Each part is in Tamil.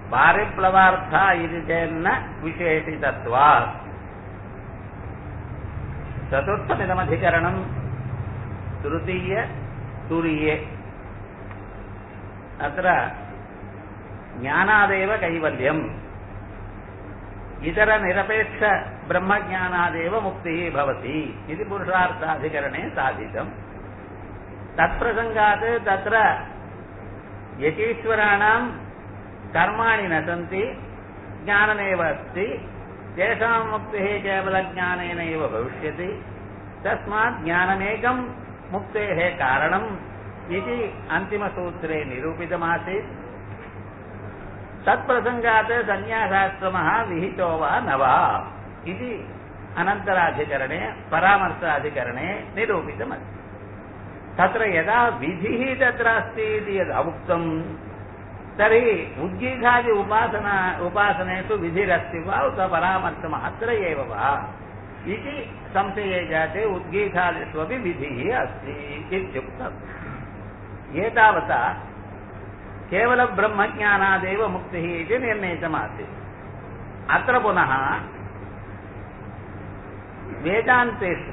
பாரிப்ளவார்த்தா இது சேன்ன விசேஷிதத்வா चतुर्थमिदमधिकरणम् तृतीय तुरीये अत्र ज्ञानादेव कैवल्यम् इतरनिरपेक्ष ब्रह्मज्ञानादेव मुक्तिः भवति इति पुरुषार्थाधिकरणे साधितम् तत्प्रसङ्गात् तत्र यतीश्वराणाम् कर्माणि न सन्ति ज्ञानमेव अस्ति तेषां मुक्तिः केवलज्ञानेन एव भविष्यति तस्मात् ज्ञानमेकं मुक्तेः कारणम् इति अन्तिमसूत्रे निरूपितमासीत् तत्प्रसङ्गात् सन्न्यासाश्रमः विहितो वा न वा इति अनन्तराधिकरणे परामर्शाधिकरणे निरूपितमस्ति तत्र यदा विधिः तत्र अस्ति इति यदा उक्तम् तर्हि उद्गीघादि उपासना उपासनेषु विधिरस्ति वा उत परामर्शमात्र एव वा इति संशये जाते उद्गीघादिष्वपि विधिः अस्ति इत्युक्तम् एतावता केवलब्रह्मज्ञानादेव मुक्तिः इति निर्णीतमासीत् अत्र पुनः वेदान्तेषु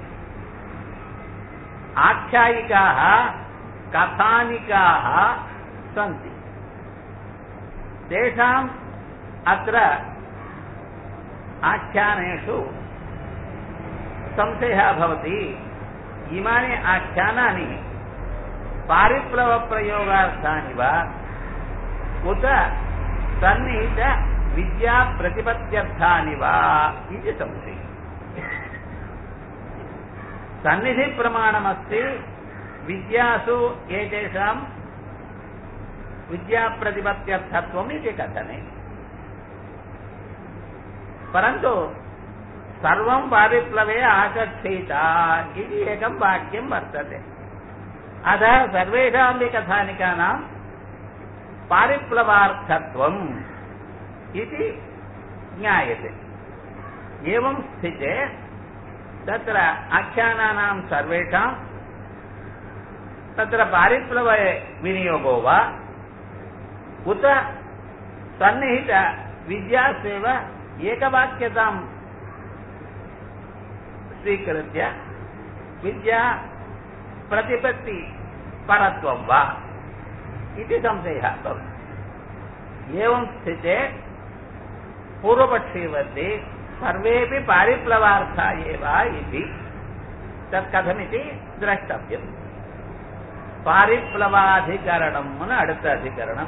आख्यायिकाः कथानिकाः सन्ति तेषाम् अत्र आख्यानेषु संशयः भवति इमानि आख्यानानि पारिप्लवप्रयोगार्थानि वा उत सन्निहित विद्याप्रतिपत्त्यर्थानि वा इति संशयः सन्निधिप्रमाणमस्ति विद्यासु एतेषाम् विद्याप्रतिपत्त्यर्थत्वम् इति कथने परन्तु सर्वं पारिप्लवे आचक्षेत इति एकं वाक्यं वर्तते अतः सर्वेषामपि कथानिकानां पारिप्लवार्थत्वम् इति ज्ञायते एवं स्थिते तत्र आख्यानानां सर्वेषां तत्र पारिप्लवे विनियोगो वा उत सन्निहित विद्यासेव एकवाक्यतां स्वीकृत्य विद्या प्रतिपत्ति परत्वं वा इति संशयः भवति एवं स्थिते पूर्वपक्षे वदति सर्वेपि पारिप्लवार्था एव इति तत् कथमिति द्रष्टव्यम् பாரிப்ளவாதிகரணம்னு அடுத்த அதிகரணம்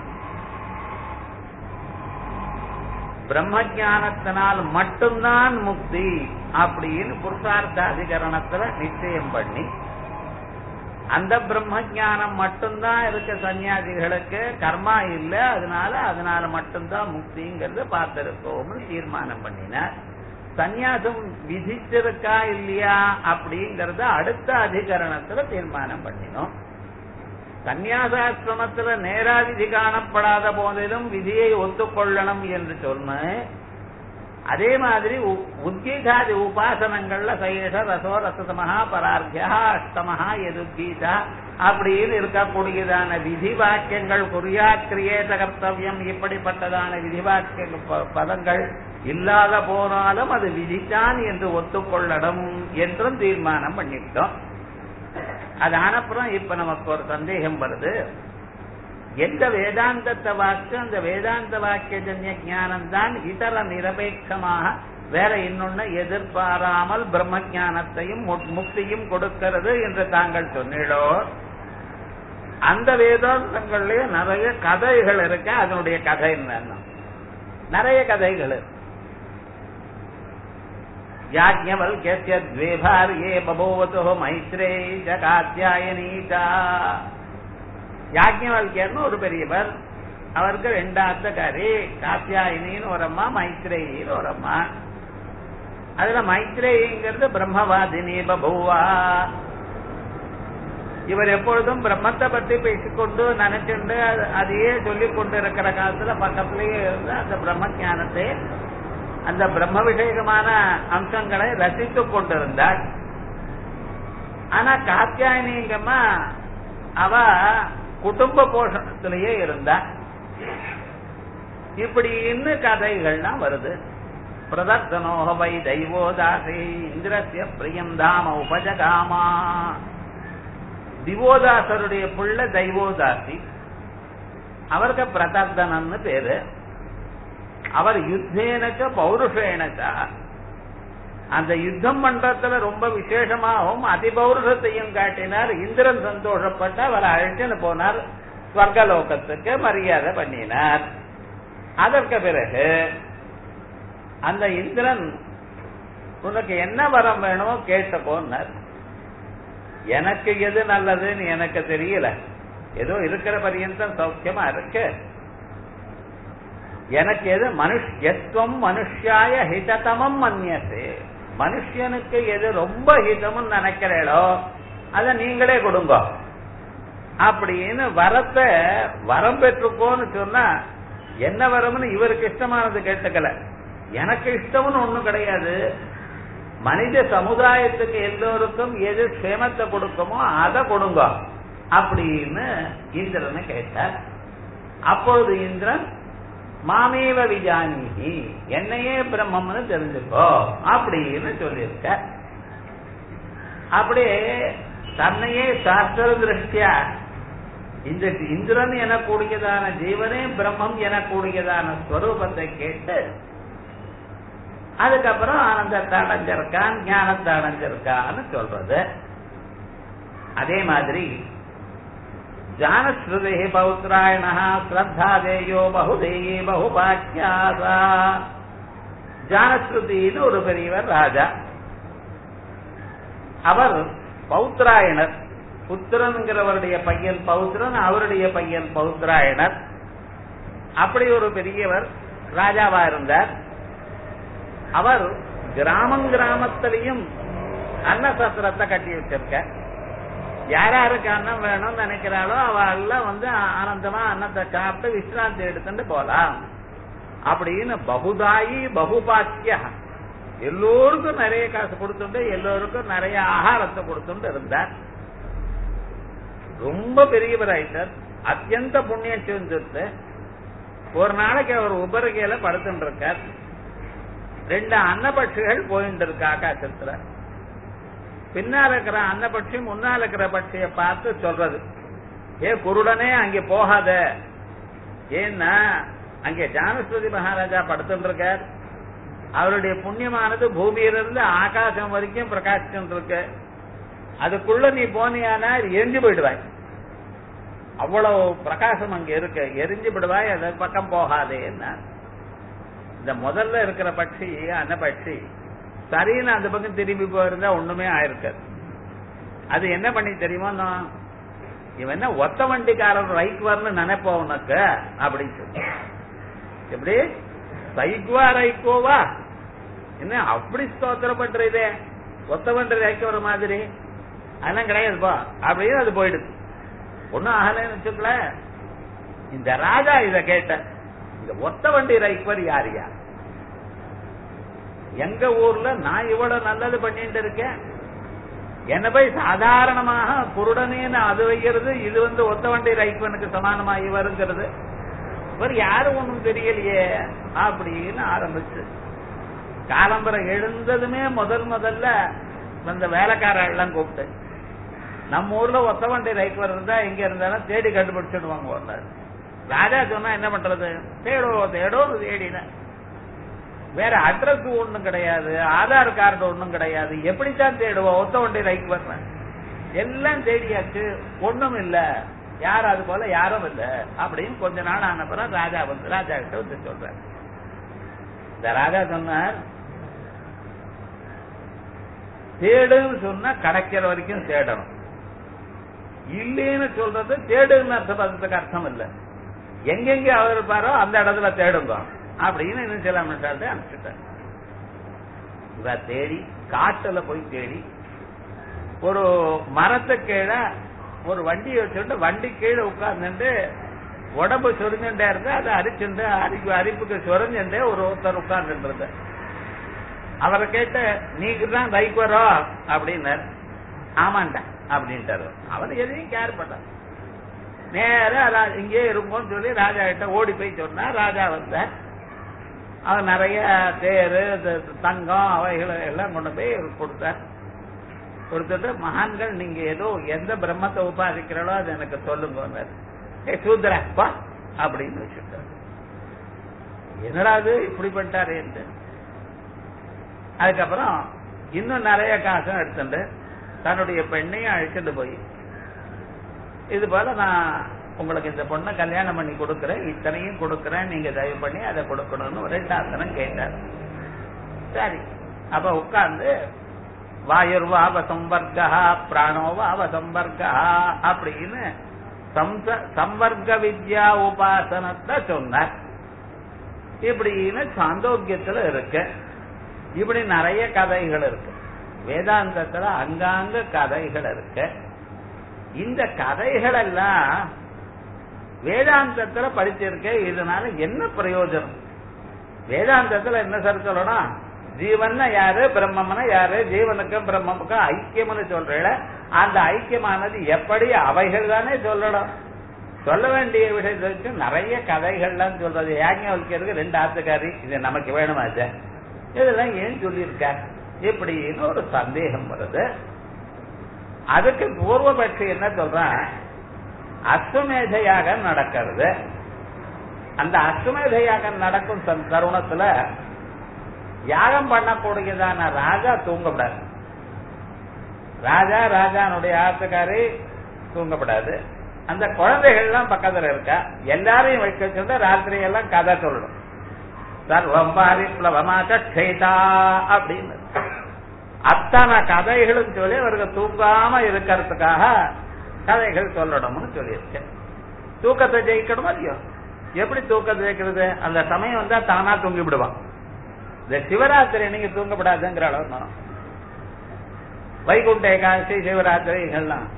பிரம்ம ஞானத்தினால் மட்டும்தான் முக்தி அப்படின்னு புருஷார்த்த அதிகரணத்துல நிச்சயம் பண்ணி அந்த பிரம்ம ஞானம் மட்டும்தான் இருக்க சன்னியாசிகளுக்கு கர்மா இல்லை அதனால அதனால மட்டும்தான் முக்திங்கிறத பார்த்திருக்கோம்னு தீர்மானம் பண்ணினார் சந்நியாசம் விதிச்சிருக்கா இல்லையா அப்படிங்கறத அடுத்த அதிகரணத்துல தீர்மானம் பண்ணினோம் சந்நியாசாசிரமத்துல நேரா விதி காணப்படாத போதிலும் விதியை ஒத்துக்கொள்ளணும் என்று சொன்னேன் அதே மாதிரி உத்கீதாதி உபாசனங்கள்ல சைஷ ரசோ ரசதமஹா பரார்த்தியா அஷ்டமஹா எதுகீதா அப்படின்னு இருக்கக்கூடியதான விதி வாக்கியங்கள் குறியா கிரியேத கர்த்தவியம் இப்படிப்பட்டதான விதி வாக்கிய பதங்கள் இல்லாத போனாலும் அது விதித்தான் என்று ஒத்துக்கொள்ளணும் என்றும் தீர்மானம் பண்ணிவிட்டோம் அது ஆனப்புறம் இப்ப நமக்கு ஒரு சந்தேகம் வருது எந்த வேதாந்தத்தை வாக்கு அந்த வேதாந்த வாக்கிய ஜன்ய ஞானம் தான் இதர நிரபேட்சமாக வேற இன்னொன்னு எதிர்பாராமல் பிரம்ம ஞானத்தையும் முக்தியும் கொடுக்கிறது என்று தாங்கள் சொன்னீடோ அந்த வேதாந்தங்கள்லயே நிறைய கதைகள் இருக்க அதனுடைய கதை என்னன்னா நிறைய கதைகள் இருக்கு யாஜ்ஞவல்கிய द्वे भार्ये बभूवतो மைத்ரே காத்தியாயனீதா யாஜ்ஞவல்கியர்னு ஒரு பெரியவர் அவருக்கு ரெண்டு அத்தக்காரி காத்தியாயினின்னு ஒரு அம்மா மைத்ரேயின்னு ஒரு அம்மா அதுல மைத்ரேயிங்கிறது பிரம்மவாதினி பபூவா இவர் எப்பொழுதும் பிரம்மத்தை பத்தி பேசிக்கொண்டு நினைச்சுண்டு அதையே சொல்லிக் கொண்டு இருக்கிற காலத்துல பக்கத்திலேயே இருந்து அந்த பிரம்ம ஞானத்தை அந்த பிரம்ம விஷயகமான அம்சங்களை ரசித்துக் கொண்டிருந்தாள் ஆனா காத்தியாயனிங்கம்மா அவ குடும்ப போஷணத்திலேயே இருந்தா இப்படின்னு கதைகள்லாம் வருது பிரதர்சனோக வை தெய்வோதாசே இந்திரசிய பிரியம் தாம உபஜகாமா திவோதாசருடைய புள்ள தெய்வோதாசி அவருக்கு பிரதர்தனன்னு பேரு அவர் யுத்தேனச்ச பௌருஷேனச்ச அந்த யுத்தம் பண்றதுல ரொம்ப விசேஷமாகவும் அதிபௌருஷத்தையும் காட்டினார் இந்திரன் சந்தோஷப்பட்டு அவர் அழைச்சுன்னு போனார் ஸ்வர்கலோகத்துக்கு மரியாதை பண்ணினார் அதற்கு பிறகு அந்த இந்திரன் உனக்கு என்ன வரம் வேணுமோ கேட்டுக்கோன்னார் எனக்கு எது நல்லதுன்னு எனக்கு தெரியல ஏதோ இருக்கிற பரியந்தம் சௌக்கியமா இருக்கு எனக்கு எது மனுஷ்யத்துவம் மனுஷாய ஹிததமம் மன்னியசே மனுஷனுக்கு எது ரொம்ப ஹிதம்னு நினைக்கிறீளோ அத நீங்களே கொடுங்க அப்படின்னு வரத்தை வரம் பெற்றுக்கோன்னு சொன்னா என்ன வரம்னு இவருக்கு இஷ்டமானது கேட்டுக்கல எனக்கு இஷ்டம்னு ஒண்ணும் கிடையாது மனித சமுதாயத்துக்கு எல்லோருக்கும் எது க்ஷேமத்தை கொடுக்குமோ அதை கொடுங்க அப்படின்னு இந்திரனை கேட்டார் அப்பொழுது இந்திரன் மாமேவ விஜானிகி என்னையே பிரம்மம்னு தெரிஞ்சுக்கோ அப்படின்னு சொல்லியிருக்க அப்படியே தன்னையே சாஸ்திர திருஷ்டியா இந்த இந்திரன் எனக்கூடியதான ஜீவனே பிரம்மம் எனக்கூடியதான ஸ்வரூபத்தை கேட்டு அதுக்கப்புறம் ஆனந்தத்தை அடைஞ்சிருக்கான் ஞானத்தை அடைஞ்சிருக்கான்னு சொல்றது அதே மாதிரி ஜானஸ்ருதி பௌத்ராயண ஸ்ரத்தாதேயோ பகுதேயி பகுபாக்கியாசா ஜானஸ்ருதின்னு ஒரு பெரியவர் ராஜா அவர் பௌத்ராயணர் புத்திரன்கிறவருடைய பையன் பௌத்திரன் அவருடைய பையன் பௌத்ராயணர் அப்படி ஒரு பெரியவர் ராஜாவா இருந்தார் அவர் கிராமம் கிராமத்திலையும் அன்னசத்திரத்தை கட்டி வச்சிருக்க யாராருக்கு அன்னம் வேணும்னு நினைக்கிறாளோ அவெல்லாம் வந்து ஆனந்தமா அன்னத்தை சாப்பிட்டு விசிராந்தி எடுத்துட்டு போலாம் அப்படின்னு பகுதாயி பகுபாக்கிய எல்லோருக்கும் நிறைய காசு கொடுத்துட்டு எல்லோருக்கும் நிறைய ஆகாரத்தை கொடுத்துட்டு இருந்தார் ரொம்ப பெரியவர் ஆயிட்டார் அத்தியந்த புண்ணியம் செஞ்சுட்டு ஒரு நாளைக்கு அவர் உபரிகையில படுத்துட்டு இருக்கார் ரெண்டு அன்னபட்சிகள் போயிட்டு இருக்கு ஆகாசத்துல பின்னால இருக்கிற அன்னபட்சி முன்னால இருக்கிற பட்சியை பார்த்து சொல்றது ஏ குருடனே அங்கே போகாத ஏன்னா அங்கே ஜானஸ்வதி மகாராஜா படுத்துட்டு இருக்கார் அவருடைய புண்ணியமானது பூமியிலிருந்து ஆகாசம் வரைக்கும் பிரகாசிச்சுட்டு இருக்கு அதுக்குள்ள நீ போனியானா எரிஞ்சு போயிடுவாய் அவ்வளவு பிரகாசம் அங்க இருக்கு எரிஞ்சு விடுவாய் அது பக்கம் போகாதே என்ன இந்த முதல்ல இருக்கிற பட்சி அந்த பட்சி சரின்னு அந்த பக்கம் திரும்பி போயிருந்தா ஒண்ணுமே ஆயிருக்காது அது என்ன பண்ணி தெரியுமா நான் இவன் என்ன ஒத்த வண்டிக்காரன் ரைக்குவார்னு நினைப்போம் உனக்கு அப்படின்னு சொல்லி எப்படி சைக்குவா ரைக்கோவா என்ன அப்படி ஸ்தோத்திரப்பட்டுறதே ஒத்த வண்டி ரைக்கோற மாதிரி அதெல்லாம் கிடையாதுப்பா அப்படின்னு அது போயிடுது ஒன்னும் ஆகலன்னு வச்சுக்கல இந்த ராஜா இத கேட்ட இந்த ஒத்த வண்டி ரைக்குவர் யார் யார் எங்க ஊர்ல நான் இவ்வளவு நல்லது பண்ணிட்டு இருக்கேன் என்ன போய் சாதாரணமாக குருடனேன்னு அது வைக்கிறது இது வந்து ஒத்த வண்டி ரைக்குவனுக்கு சமானமாகி வருங்கிறது இவர் யாரும் ஒண்ணும் தெரியலையே அப்படின்னு ஆரம்பிச்சு காலம்பரம் எழுந்ததுமே முதல் முதல்ல அந்த வேலைக்காரர் எல்லாம் கூப்பிட்டு நம்ம ஊர்ல ஒத்த வண்டி ரைக்குவர் இருந்தா எங்க இருந்தாலும் தேடி கண்டுபிடிச்சிடுவாங்க ஒரு ராஜா சொன்னா என்ன பண்றது தேடோ தேடோ தேடின வேற அட்ரஸ் ஒண்ணும் கிடையாது ஆதார் கார்டு ஒண்ணும் கிடையாது எப்படித்தான் தேடுவோம் ஒத்த வண்டி ரைக்கு வர்றேன் எல்லாம் தேடியாச்சு ஒண்ணும் இல்ல யாரும் அது போல யாரும் இல்ல அப்படின்னு கொஞ்ச நாள் ஆன பிறகு ராஜா வந்து ராஜா கிட்ட வந்து சொல்றாரு இந்த ராஜா சொன்னார் தேடுன்னு சொன்னா கிடைக்கிற வரைக்கும் தேடணும் இல்லைன்னு சொல்றது தேடுன்னு அர்த்தத்துக்கு அர்த்தம் இல்ல எங்கெங்க அவர் இருப்பாரோ அந்த இடத்துல தேடுங்க அப்படின்னு இன்னும் சில மனுஷாlte அனுப்பிச்சுட்டார் இவ தேடி காட்டுல போய் தேடி ஒரு மரத்து கீழே ஒரு வண்டியை வச்சுட்டு வண்டி கீழே உட்கார்ந்துட்டு உடம்பு சொரிஞ்சுட்டே இருந்து அதை அரிச்சுண்டு அரிப்பு அரிப்புக்கு சொரிஞ்சுட்டே ஒரு ஒருத்தர் உட்கார்ந்துட்டு இருந்த அவரை கேட்ட நீக்கு தான் பைக் வரும் அப்படின்னாரு ஆமாண்டா அப்படின்ட்டாரு அவர் எதையும் கேர் பண்ண நேரா ரா- இங்கே இருப்போம்னு சொல்லி ராஜா கிட்ட ஓடி போய் சொன்னா ராஜா வந்த அவர் நிறைய தேரு த- தங்கம் அவைகளை எல்லாம் கொண்டு போய் கொடுத்தார் கொடுத்துட்டு மகான்கள் நீங்க ஏதோ எந்த பிரம்மத்தை உபாதிக்கிறீங்களோ அது எனக்கு சொல்லுங்க ஏ சூத்ரப்பா அப்படின்னு வச்சுட்டார் என்னடா இது இப்படி பண்ணிட்டாரு அதுக்கப்புறம் இன்னும் நிறைய காசும் எடுத்துட்டு தன்னுடைய பெண்ணையும் அழைச்சிட்டு போய் இது போல நான் உங்களுக்கு இந்த பொண்ணை கல்யாணம் பண்ணி கொடுக்கறேன் இத்தனையும் கொடுக்கறேன் நீங்க தயவு பண்ணி அதை கொடுக்கணும்னு ஒரு ரெண்டாசனம் கேட்டார் சரி அப்ப உட்கார்ந்து வாயுர்வாவ சம்பர்க்கா பிராணோவாவ சம்பர்க்கா அப்படின்னு சம்ச- சம்பர்க்க வித்யா உபாசனத்தை சொன்னார் இப்படின்னு சாந்தோக்கியத்துல இருக்கு இப்படி நிறைய கதைகள் இருக்கு வேதாந்தத்துல அங்காங்க கதைகள் இருக்கு இந்த கதைகள் எல்லாம் வேதாந்தத்துல படிச்சிருக்கேன் இதனால என்ன பிரயோஜனம் வேதாந்தத்துல என்ன சார் சொல்லணும் ஜீவன்னா யாரு பிரம்மம்னா யாரு ஜீவனுக்கும் பிரம்மமுக்கும் ஐக்கியம்னு சொல்றேன் அந்த ஐக்கியமானது எப்படி அவைகள் தானே சொல்லணும் சொல்ல வேண்டிய விஷயத்தை வச்சு நிறைய கதைகள்லாம் சொல்றது யாங்க வைக்கிறதுக்கு ரெண்டு ஆத்துக்காரி இது நமக்கு வேணுமாச்சே இதெல்லாம் ஏன் சொல்லியிருக்கார் இப்படின்னு ஒரு சந்தேகம் வருது அதுக்கு பூர்வபட்சி என்ன சொல்றான் அஸ்வமேத யாகம் நடக்கிறது அந்த அஸ்வமேத யாகம் நடக்கும் தன் தருணத்துல யாகம் பண்ணக்கூடியதான ராஜா தூங்கப்படாது ராஜா ராஜானுடைய ஆத்துக்காரி தூங்கப்படாது அந்த குழந்தைகள்லாம் பக்கத்துல இருக்கா எல்லாரையும் வைக்க சொல்ல ராத்திரி எல்லாம் கதை சொல்லணும் சர்வம் பாரிப்ளவமாக க்ஷேதா அப்படின்னு அத்தனை கதைகளும் சொல்லி அவருக்கு தூங்காம இருக்கிறதுக்காக கதைகள் சொல்லணும்னு சொல்லியிருக்கேன் தூக்கத்தை ஜெயிக்கணுமா இல்லையோ எப்படி தூக்கத்தை ஜெயிக்கிறது அந்த சமயம் வந்தா தானா தூங்கி விடுவான் இந்த சிவராத்திரி நீங்க தூங்கப்படாதுங்கிற அளவு நான் வைகுண்ட ஏகாதசி சிவராத்திரி இதெல்லாம்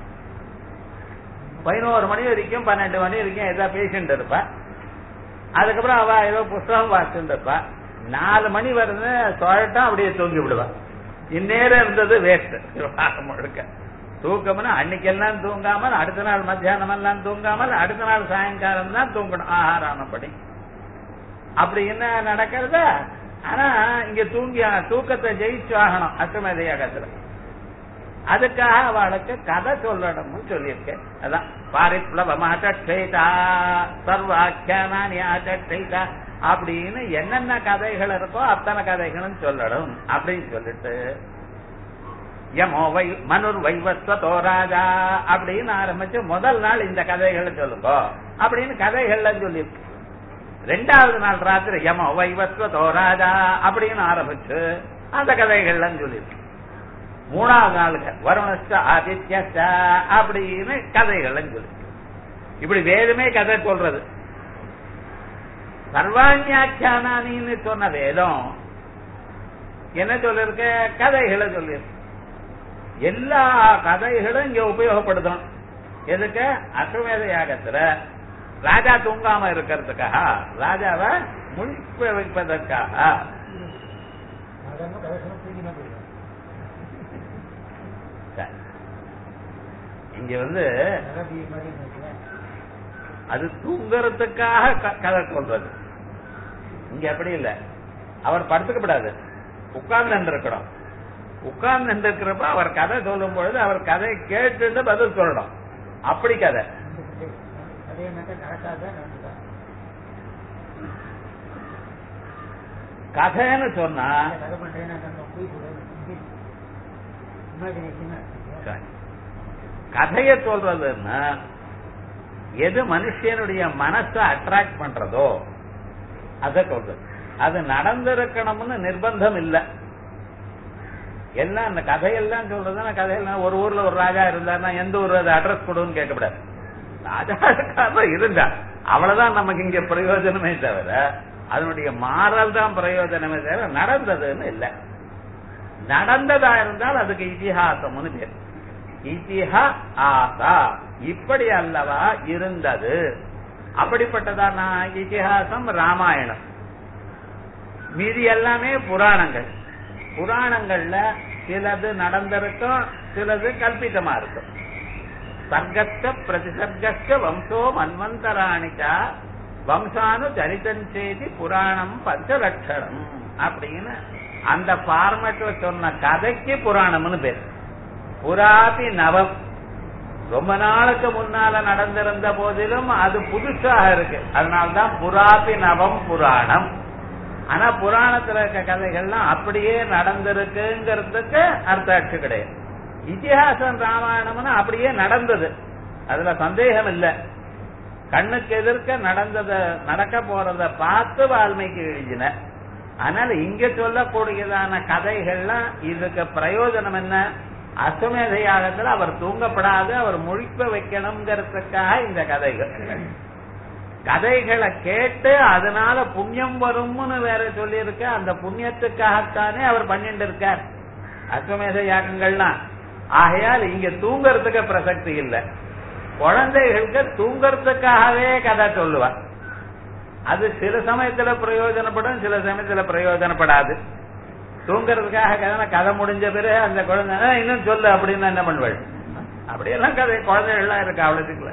பதினோரு மணி வரைக்கும் பன்னெண்டு மணி வரைக்கும் ஏதாவது பேசிட்டு இருப்பா அதுக்கப்புறம் அவ ஏதோ புஸ்தகம் வாசிச்சுட்டு இருப்பா நாலு மணி வருது தொழட்டும் அப்படியே தூங்கி விடுவா இந்நேரம் இருந்தது வேஸ்ட் முழுக்க தூக்கம்னா அன்னைக்கெல்லாம் தூங்காமல் அடுத்த நாள் மத்தியானம் எல்லாம் தூங்காமல் அடுத்த நாள் சாயங்காலம் தான் தூங்கணும் ஆகாரானப்படி அப்படி என்ன நடக்கிறதா ஆனா இங்க தூங்கி தூக்கத்தை ஜெயிச்சு ஆகணும் அஷ்டமேத யாகத்துல அதுக்காக அவளுக்கு கதை சொல்லணும்னு சொல்லியிருக்கேன் அதான் பாரிப்ளவமாட்டா சர்வாக்கியானானி ஆட்டா அப்படின்னு என்னென்ன கதைகள் இருக்கோ அத்தனை கதைகளும் சொல்லணும் அப்படின்னு சொல்லிட்டு யமோ வை மனுர் வைவஸ்வதோ ராஜா அப்படின்னு ஆரம்பிச்சு முதல் நாள் இந்த கதைகளை சொல்லுங்க அப்படின்னு கதைகள்ல சொல்லியிருக்கு ரெண்டாவது நாள் ராத்திரி யமோ வைவஸ்வதோ ராஜா அப்படின்னு ஆரம்பிச்சு அந்த கதைகள்லாம் சொல்லியிருக்கு மூணாவது நாளுக்கு வருணஸ்ட ஆதித்ய அப்படின்னு கதைகள்லாம் சொல்லி இப்படி வேதமே கதை சொல்றது சர்வாணியாக்கியானின்னு சொன்ன வேதம் என்ன சொல்லிருக்க கதைகளை சொல்லியிருக்கு எல்லா கதைகளும் இங்க உபயோகப்படுத்தணும் எதுக்கு அஸ்வமேத யாகத்துல ராஜா தூங்காம இருக்கிறதுக்காக ராஜாவை முழிப்ப வைப்பதற்காக சரி. இங்க வந்து அது தூங்குறதுக்காக க- கதை சொல்றது இங்க அப்படி இல்ல அவர் படுத்துக்கப்படாது உட்கார்ந்து இருக்கணும் உட்கார்ந்து இருக்கிறப்ப அவர் கதை சொல்லும் பொழுது அவர் கதை கேட்டுட்டு பதில் சொல்லணும் அப்படி கதை கதைன்னு சொன்னா சரி. கதைய சொல்றதுன்னா எது மனுஷனுடைய மனசை அட்ராக்ட் பண்றதோ அத சொல்றது அது நடந்திருக்கணும்னு நிர்பந்தம் இல்ல எல்லாம் அந்த கதையெல்லாம் சொல்றதுன்னா கதையெல்லாம் ஒரு ஊர்ல ஒரு ராஜா இருந்தாருன்னா எந்த ஊர் அது அட்ரஸ் கொடுன்னு கேட்கக்கூடாது ராஜா இருக்காம இருந்தா அவ்வளவுதான் நமக்கு இங்க பிரயோஜனமே தவிர அதனுடைய மாறல் தான் பிரயோஜனமே தவிர நடந்ததுன்னு இல்ல நடந்ததா இருந்தால் அதுக்கு இதிகாசம்னு பேர் இதிஹா ஆசா இப்படி அல்லவா இருந்தது அப்படிப்பட்டதான இதிகாசம் ராமாயணம் மீதி எல்லாமே புராணங்கள் புராணங்கள்ல சிலது நடந்திருக்கும் சிலது கல்பிதமா இருக்கும் சர்க்கஸ்க பிரதிசர்க்கஸ்க வம்சோ மன்வந்தராணிச்சா வம்சானு சரிதஞ்சேதி புராணம் பஞ்சலட்சணம் அப்படின்னு அந்த பார்மட்ல சொன்ன கதைக்கு புராணம்னு பேர் புராதி நவம் ரொம்ப நாளுக்கு முன்னால நடந்திருந்த போதிலும் அது புதுசாக இருக்கு அதனால்தான் புராதி நவம் புராணம் ஆனா புராணத்துல இருக்க கதைகள்லாம் அப்படியே நடந்திருக்குங்கிறதுக்கு அர்த்தாட்சி கிடையாது இதிகாசம் ராமாயணம்னு அப்படியே நடந்தது அதுல சந்தேகம் இல்லை கண்ணுக்கு எதிர்க்க நடந்தத நடக்க போறத பார்த்து வால்மீகி எழுதின அதனால இங்க சொல்லக்கூடியதான கதைகள்லாம் இதுக்கு பிரயோஜனம் என்ன அஸ்வமேத யாகத்துல அவர் தூங்கப்படாது அவர் முழிப்ப வைக்கணுங்கிறதுக்காக இந்த கதைகள் கதைகளை கேட்டு அதனால புண்ணியம் வரும்னு வேற சொல்லியிருக்க அந்த புண்ணியத்துக்காகத்தானே அவர் பண்ணிட்டு இருக்கார் அஸ்வமேத யாகங்கள்லாம் ஆகையால் இங்க தூங்கறதுக்கு பிரசக்தி இல்லை குழந்தைகளுக்கு தூங்கறதுக்காகவே கதை சொல்லுவார் அது சில சமயத்துல பிரயோஜனப்படும் சில சமயத்துல பிரயோஜனப்படாது தூங்கறதுக்காக கதை கதை முடிஞ்ச பிறகு அந்த குழந்தை "ஆ, இன்னும் சொல்லு அப்படின்னு என்ன பண்ணுவாள் அப்படியெல்லாம் கதை குழந்தைகள்லாம் இருக்கு அவ்வளவுக்குள்ள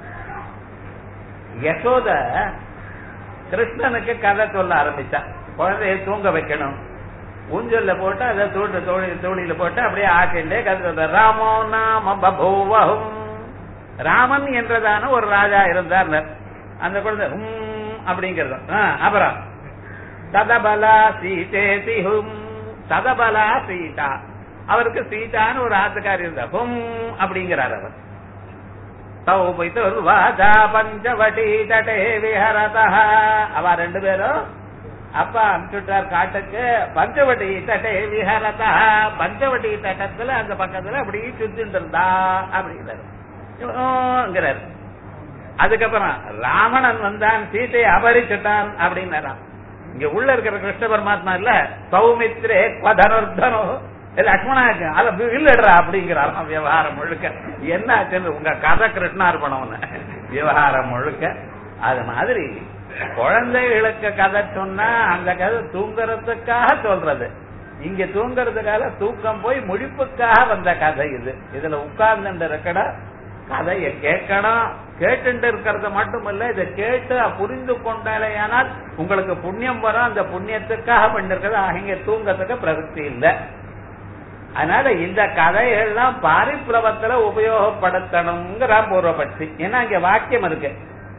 யசோத கிருஷ்ணனுக்கு கதை சொல்ல ஆரம்பிச்சா குழந்தைய தூங்க வைக்கணும் ஊஞ்சல்ல போட்டு அதை தூட்டு தோழி தோழியில போட்டு அப்படியே ஆட்டிலே கதை சொல்ற ராமோ நாம பபூவஹும் ராமன் என்றதான ஒரு ராஜா இருந்தார் அந்த குழந்தை ஹும் அப்படிங்கிறது ஆ, அப்புறம் ததபலா சீதேதி ஹும் ததபலா சீதா அவருக்கு சீதான்னு ஒரு ஆத்துக்காரி இருந்தா ஹும் அப்படிங்கிறார் அவர் சௌபிதுர்வாதா பஞ்சவடி தடே விஹரதா அவ ரெண்டு பேரும் அப்பா அனுப்பிச்சுட்டார் காட்டுக்கு பஞ்சவடி தட்டை விஹரதா பஞ்சவடி தட்டத்துல அந்த பக்கத்துல அப்படி சுத்திட்டு இருந்தா அப்படிங்கிறாரு இவங்கிறாரு அதுக்கப்புறம் ராவணன் வந்தான் சீதையை அபரிச்சுட்டான் அப்படின்னாராம் இங்க உள்ள இருக்கிற கிருஷ்ண பரமாத்மா இல்ல சௌமித்ரே பதனர்தனோ லக்ஷ்மணா அத இல்லடுறா அப்படிங்கிறாராம் விவகாரம் முழுக்க என்ன ஆச்சுன்னு உங்க கதை கிருஷ்ணார்பணம்னு விவகாரம் முழுக்க அது மாதிரி குழந்தைகளுக்கு கதை சொன்னா அந்த கதை தூங்குறதுக்காக சொல்றது இங்க தூங்குறதுக்காக தூக்கம் போய் முழிப்புக்காக வந்த கதை இது இதுல உட்கார்ந்து இருக்கட கதைய கேட்கணும் கேட்டுட்டு இருக்கிறது மட்டுமல்ல இதை கேட்டு புரிந்து கொண்டாலேயானால் உங்களுக்கு புண்ணியம் வரும் அந்த புண்ணியத்துக்காக பண்ணிருக்கிறது அங்க தூங்கத்துக்கு பிரவೃತ್ತಿ இல்லை அதனால இந்த கதைகள்லாம் பாரிப்பிரவத்துல உபயோகப்படுத்தணுங்கிற பூர்வபட்சி ஏன்னா இங்க வாக்கியம் இருக்கு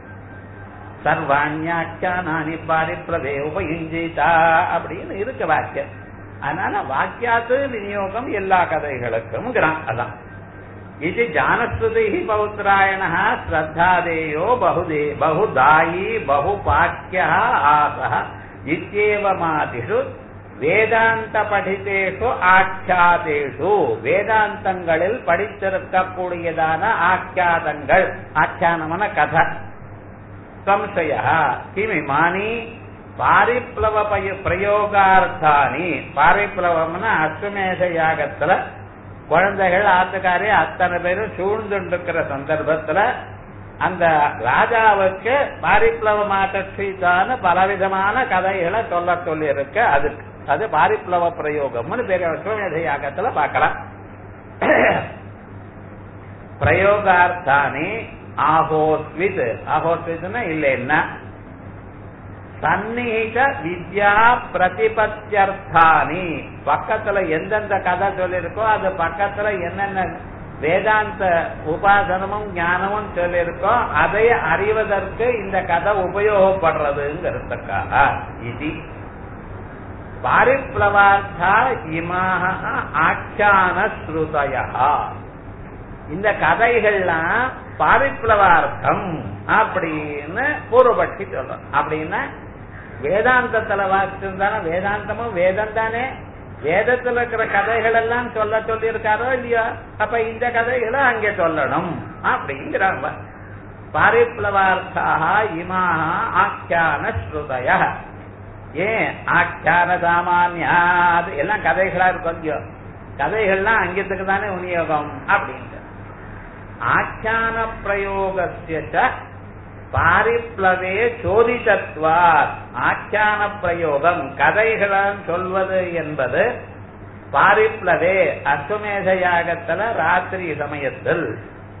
சர்வாண்யாக்கியானானி பாரிப்பிரவே உபயுஞ்சிதா அப்படின்னு இருக்கு வாக்கியம் அதனால வாக்கியாத்து விநியோகம் எல்லா கதைகளுக்கும் அதான் இது ஜானஸ்ருதி பௌத்ராயண ஸ்ரத்தாதேயோ பகுதே பகுதாயி பகுபாக்கிய ஆச இத்தியேவமாதிஷு வேதாந்த படித்தேஷு ஆக்கியாதேஷு வேதாந்தங்களில் படித்திருக்கக்கூடியதான ஆக்கியாதங்கள் ஆக்கியானமான கதை சம்சய கிமிமானி பாரிப்ளவ பிரயோகார்த்தானி பாரிப்ளவம்னா அஸ்வமேத யாகத்துல குழந்தைகள் ஆத்துக்காரி அத்தனை பேரும் சூழ்ந்துருக்கிற சந்தர்ப்பத்துல அந்த ராஜாவுக்கு பாரிப்ளவ மாற்றீதான பலவிதமான கதைகளை சொல்ல சொல்லி இருக்க அதுக்கு அது பாரிப்ளவ பிரயோகம்னு பேர் அஸ்வமேத யாகத்துல பார்க்கலாம் பிரயோகார்த்தானி ஆஹோஸ்வித் ஆஹோஸ்வித்னா இல்லைன்னா சந்நிகித வித்யா பிரதிபத்தியர்த்தானி பக்கத்துல எந்தெந்த கதை சொல்லிருக்கோ அது பக்கத்துல என்னென்ன வேதாந்த உபாசனமும் ஞானமும் சொல்லிருக்கோ அதை அறிவதற்கு இந்த கதை உபயோகப்படுறதுங்கிறதுக்காக இது பாரிப்ளவார்த்தா இமாக ஆக்கியான ஸ்ருதயா இந்த கதைகள்லாம் பாரிப்ளவார்த்தம் அப்படின்னு பூர்வபட்சி சொல்றோம் அப்படின்னா வேதாந்தத்துல வாக்கியம் தானே வேதாந்தமும் வேதம் தானே வேதத்துல இருக்கிற கதைகள் எல்லாம் சொல்ல சொல்லி இருக்காரோ இல்லையா அப்ப இந்த கதைகளை அங்கே சொல்லணும் அப்படிங்கிறாங்க பாரிப்ளவார்த்தாக இமாக ஆக்கியான ஸ்ருதய ஏன் ஆக்கியான சாமானியா அது எல்லாம் கதைகளா இருக்கும் இல்லையோ கதைகள்லாம் அங்கத்துக்கு தானே விநியோகம் அப்படின்ட்டு ஆக்கியான பிரயோகசிய பாரிப்ளவே சோதிதத்வார் ஆக்கியான பிரயோகம் கதைகளான் சொல்வது என்பது பாரிப்ளவே அஸ்வமேத யாகத்துல ராத்திரி சமயத்தில்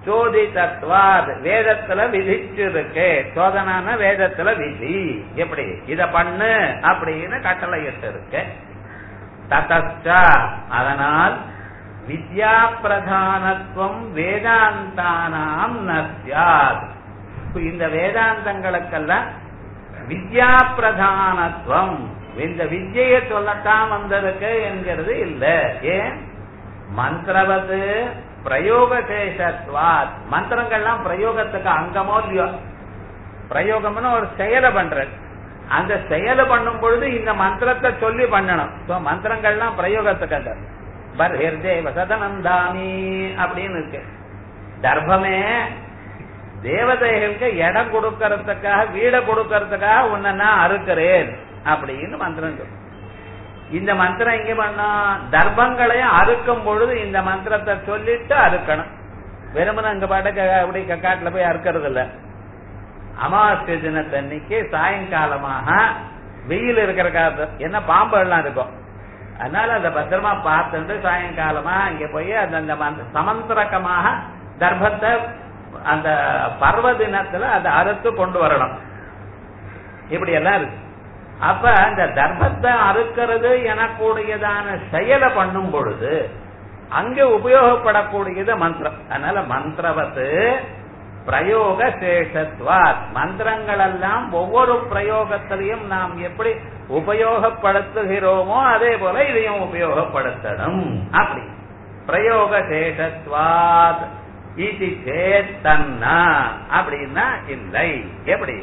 சோதிதத்வாத் வேதத்துல விதிச்சிருக்கு சோதனான வேதத்துல விதி எப்படி இத பண்ணு அப்படின்னு கட்டளை இருக்கு ததச்ச அதனால் வித்யா பிரதானத்துவம் வேதாந்தானாம் நஸ்யாத் இந்த வேதாந்தங்களுக்கெல்லாம் வித்யா பிரதானத்துவம் இந்த வித்யை சொல்லத்தான் வந்திருக்கு என்கிறது இல்ல ஏன் மந்திரவது பிரயோகசேஷத்வாத் மந்திரங்கள்லாம் பிரயோகத்துக்கு அங்கமோ இல்லையோ பிரயோகம்னு ஒரு செயலை பண்றது அந்த செயலை பண்ணும் பொழுது இந்த மந்திரத்தை சொல்லி பண்ணணும் சோ மந்திரங்கள்லாம் பிரயோகத்துக்கு அந்த பர்ஹிர்தேவ சதனந்தாமி அப்படின்னு இருக்கு தர்ப்பமே தேவதைகளுக்கு இடம் கொடுக்கறதுக்காக வீட கொடுக்கறதுக்காக உன்னை நான் அறுக்கிறேன் அப்படின்னு மந்திரம் சொல்லு இந்த மந்திரம் எங்க பண்ணா தர்ப்பங்களையும் அறுக்கும் பொழுது இந்த மந்திரத்தை சொல்லிட்டு அறுக்கணும் வெறுமன அங்க பாட்டுக்கு அப்படி காட்டுல போய் அறுக்கிறது இல்ல அமாவாசை தினத்தன்னைக்கு சாயங்காலமாக வெயில் இருக்கிற காலத்து என்ன பாம்பு எல்லாம் இருக்கும் அதனால அதை பத்திரமா பார்த்துட்டு சாயங்காலமா இங்க போய் அந்த அந்த மந்த- சமந்திரக்கமாக தர்ப்பத்தை அந்த பர்வ தினத்துல அதை அறுத்து கொண்டு வரணும் இப்படி எல்லாம் இருக்கு அப்ப அந்த தர்மத்தை அறுக்கிறது எனக்கூடியதான செயலை பண்ணும் பொழுது அங்க உபயோகப்படக்கூடியது மந்திரம் அதனால மந்திரவத்து பிரயோக சேஷத்வாத் மந்திரங்கள் எல்லாம் ஒவ்வொரு பிரயோகத்திலையும் நாம் எப்படி உபயோகப்படுத்துகிறோமோ அதே போல இதையும் உபயோகப்படுத்தணும் அப்படி பிரயோக சேஷத்வாத் இது சேத்தன்னா அப்படின்னா இல்லை எப்படி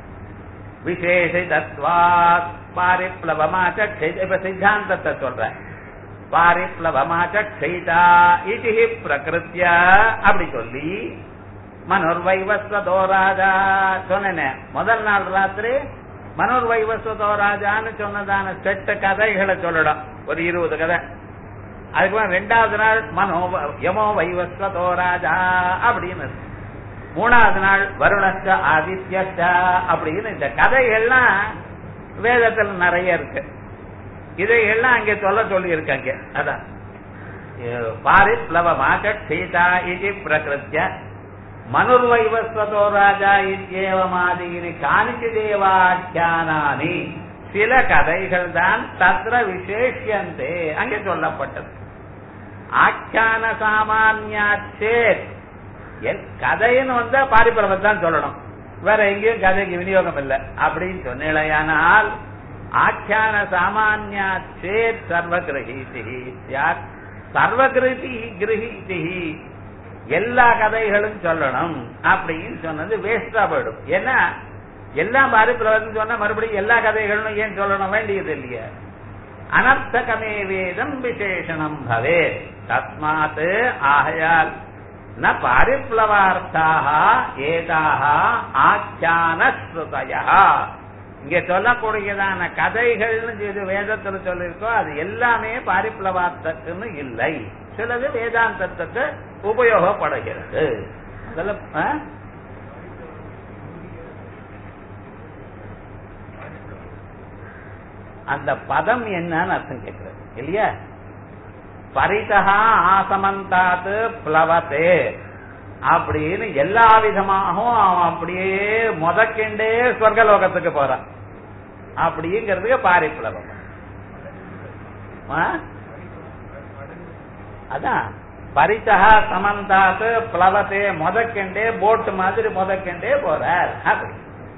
விசேஷிதத்வாத் பாரிப்ளவமாச்ச இப்ப சித்தாந்தத்தை சொல்றேன் பாரிப்ளவமாச்ச க்ஷைதா இது பிரகிருத்திய அப்படி சொல்லி மனோர்வைவஸ்வதோ ராஜா சொன்னேனே முதல் நாள் ராத்திரி மனோர்வைவஸ்வதோ ராஜான்னு சொன்னதான செட்டு கதைகளை சொல்லணும் ஒரு இருபது கதை அதுக்கப்புறம் ரெண்டாவது நாள் மனோ யமோ வைவஸ்வதோ ராஜா அப்படின்னு இருக்கு. மூணாவது நாள் வருணஸ்ட ஆதித்யஸ்ட அப்படின்னு இந்த கதைகள்லாம் வேதத்துல நிறைய இருக்கு இதையெல்லாம் அங்கே சொல்ல சொல்லி இருக்காங்க அதான் பாரிப்ளவமாக சீதா இது பிரகிருத்திய மனுர்வைவஸ்வதோ ராஜா இத்தியேவமாதீனி காணிச்சு தேவாக்கியானானி சில கதைகள் தான் தத்ர விசேஷியந்தே அங்கே சொல்லப்பட்டது ஆக்கியான சாமானியாச்சேத் என் கதைன்னு வந்தா பாரிபரவத்தை தான் சொல்லணும் வேற எங்கேயும் கதைக்கு விநியோகம் இல்லை அப்படின்னு சொன்னேனால் ஆக்கியான சாமானியா சேத் சர்வ கிரகீதி யார் சர்வ கிரகி கிரகீதி எல்லா கதைகளும் சொல்லணும் அப்படின்னு சொன்னது வேஸ்டா போயிடும் ஏன்னா எல்லாம் பாரிபரவம் சொன்னா மறுபடியும் எல்லா கதைகளும் ஏன் சொல்லணும் வேண்டியது இல்லையா அனர்த்தகமே வேதம் விசேஷணம் பவே தஸ்மாத் ஆகையால் ந பாரிப்ளவார்த்தாக ஏதாக ஆக்கியான ஸ்ருதயா இங்க சொல்லக்கூடியதான கதைகள்னு இது வேதத்துல சொல்லிருக்கோ அது எல்லாமே பாரிப்ளவார்த்தத்துன்னு இல்லை சிலது வேதாந்தத்துக்கு உபயோகப்படுகிறது அதுல ஆ? அந்த பதம் என்னன்னு அர்த்தம் கேட்கிறது இல்லையா பரிதா ஆசமந்தாத்து பிளவத்தே அப்படின்னு எல்லா விதமாகவும் அவன் அப்படியே முதக்கெண்டே சொர்க்கலோகத்துக்கு போறான் அப்படிங்கிறதுக்கு பாரிப்பிளவம் ஆ? அதான் பரிதா சமந்தாத்து பிளவத்தே முதக்கெண்டே போட்டு மாதிரி முதக்கெண்டே போறார் அப்படி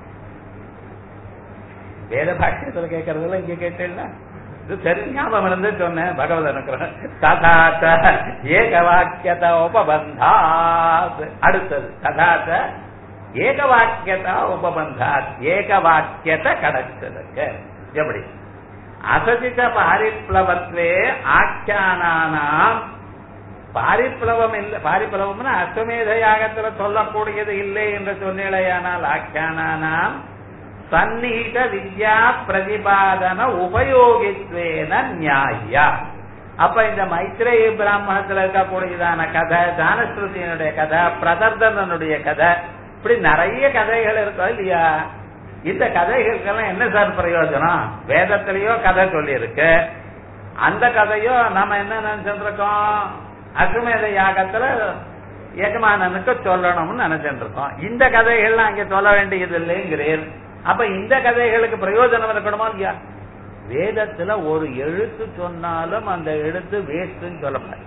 வேத பாஷ்யத்துல கேட்கறதுல இங்க கேட்டேன்னா இது சரி ஞாபகம் இருந்து சொன்னேன் பகவத் அனுக்கிறேன் ததாச்ச ஏக வாக்கியத உபபந்தாத் அடுத்தது ததாச்ச ஏக வாக்கியதா உபபந்தாத் ஏக வாக்கியத்தை கிடைச்சதுக்கு எப்படி அசதித பாரிப்ளவத்வே ஆக்கியானானாம் பாரிப்ளவம் இல்லை பாரிப்ளவம்னா அஸ்வமேத யாகத்துல சொல்லக்கூடியது இல்லை என்று சொன்னேலையானால் ஆக்கியானானாம் சந்நிகித வித்யா பிரதிபாதன உபயோகித்வேன நியாயா அப்ப இந்த மைத்ரேய பிராமணத்துல இருக்கக்கூடியதான கதை தானஸ்ருதியினுடைய கதை பிரதர்தனனுடைய கதை இப்படி நிறைய கதைகள் இருக்கா இல்லையா இந்த கதைகளுக்கெல்லாம் என்ன சார் பிரயோஜனம் வேதத்திலேயோ கதை சொல்லி இருக்கு அந்த கதையோ நம்ம என்ன நினைச்சிட்டு இருக்கோம் அசுமேத யாகத்துல எஜமானனுக்கு சொல்லணும்னு நினைச்சிட்டு இருக்கோம் இந்த கதைகள்லாம் அங்க சொல்ல வேண்டியது இல்லைங்கிறேன் அப்ப இந்த கதைகளுக்கு பிரயோஜனம் இருக்கணுமா இல்லையா வேதத்துல ஒரு எழுத்து சொன்னாலும் அந்த எழுத்து வேஸ்ட்னு சொல்லப்படாது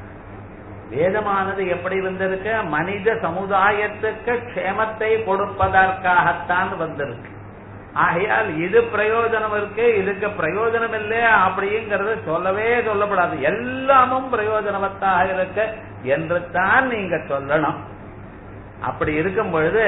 வேதமானது எப்படி வந்திருக்கு மனித சமுதாயத்துக்கு க்ஷேமத்தை கொடுப்பதற்காகத்தான் வந்திருக்கு ஆகையால் இது பிரயோஜனம் இருக்கு இதுக்கு பிரயோஜனம் இல்லை அப்படிங்கறது சொல்லவே சொல்லப்படாது எல்லாமும் பிரயோஜனவத்தாக இருக்கு என்று தான் நீங்க சொல்லணும் அப்படி இருக்கும் பொழுது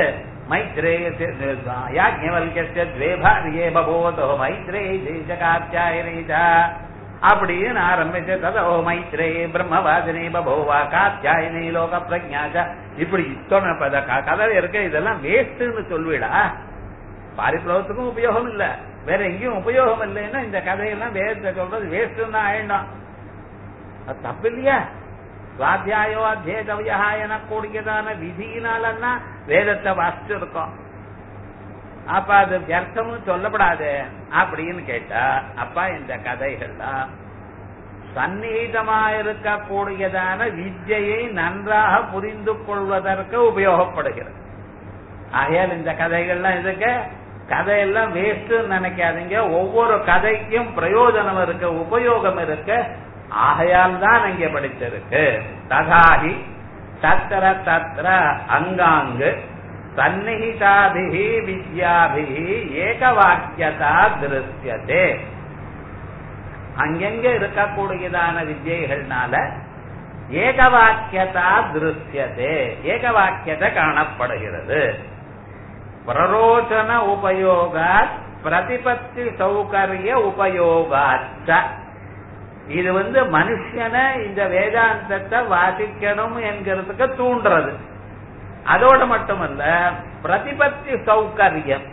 மைத்ரேயவல்கிய துவேபாரியே பபோதோ மைத்ரேய தேசகாத்தியாயனீதா அப்படின்னு ஆரம்பிச்சு ததோ மைத்ரே பிரம்மவாதினி பபோவா காத்தியாயினி லோக பிரஜாச்சா இப்படி இத்தனை பத கதை இருக்கு இதெல்லாம் வேஸ்ட்னு சொல்விடா பாரிப்ளவத்துக்கும் உபயோகம் இல்ல வேற எங்கேயும் உபயோகம் இல்லைன்னா இந்த கதையெல்லாம் வேதத்தை சொல்றது வேஸ்ட் தான் ஆயிடும் அது தப்பு இல்லையா சுவாத்தியாயோ அத்தியதவியா எனக்கூடியதான விதியினாலன்னா வேதத்தை வாசிச்சிருக்கோம் அப்ப அது வியர்த்தம்னு சொல்லப்படாது அப்படின்னு கேட்டா அப்பா இந்த கதைகள்லாம் சந்நிகிதமா இருக்கக்கூடியதான வித்யை நன்றாக புரிந்து கொள்வதற்கு உபயோகப்படுகிறது ஆகையால் இந்த கதைகள்லாம் இதுக்கு கதையெல்லாம் வேஸ்ட் நினைக்காதீங்க ஒவ்வொரு கதைக்கும் பிரயோஜனம் இருக்கு உபயோகம் இருக்கு ஆகையால் தான் அங்கே படிச்சிருக்கு ததாகி தத்திர தத்திர அங்காங்கு சந்நிகிதாபிகி வித்யாபிகி ஏகவாக்கியதா திருஷ்யதே அங்கெங்க இருக்கக்கூடியதான வித்யைகள்னால ஏகவாக்கியதா திருஷ்யதே ஏகவாக்கியத்தை காணப்படுகிறது பிரரோச்சன உபயோகா பிரதிபத்தி சௌகரிய உபயோகாச்ச இது வந்து மனுஷனை இந்த வேதாந்தத்தை வாசிக்கணும் என்கிறதுக்கு தூண்டுறது அதோட மட்டுமல்ல பிரதிபத்தி சௌகரியம்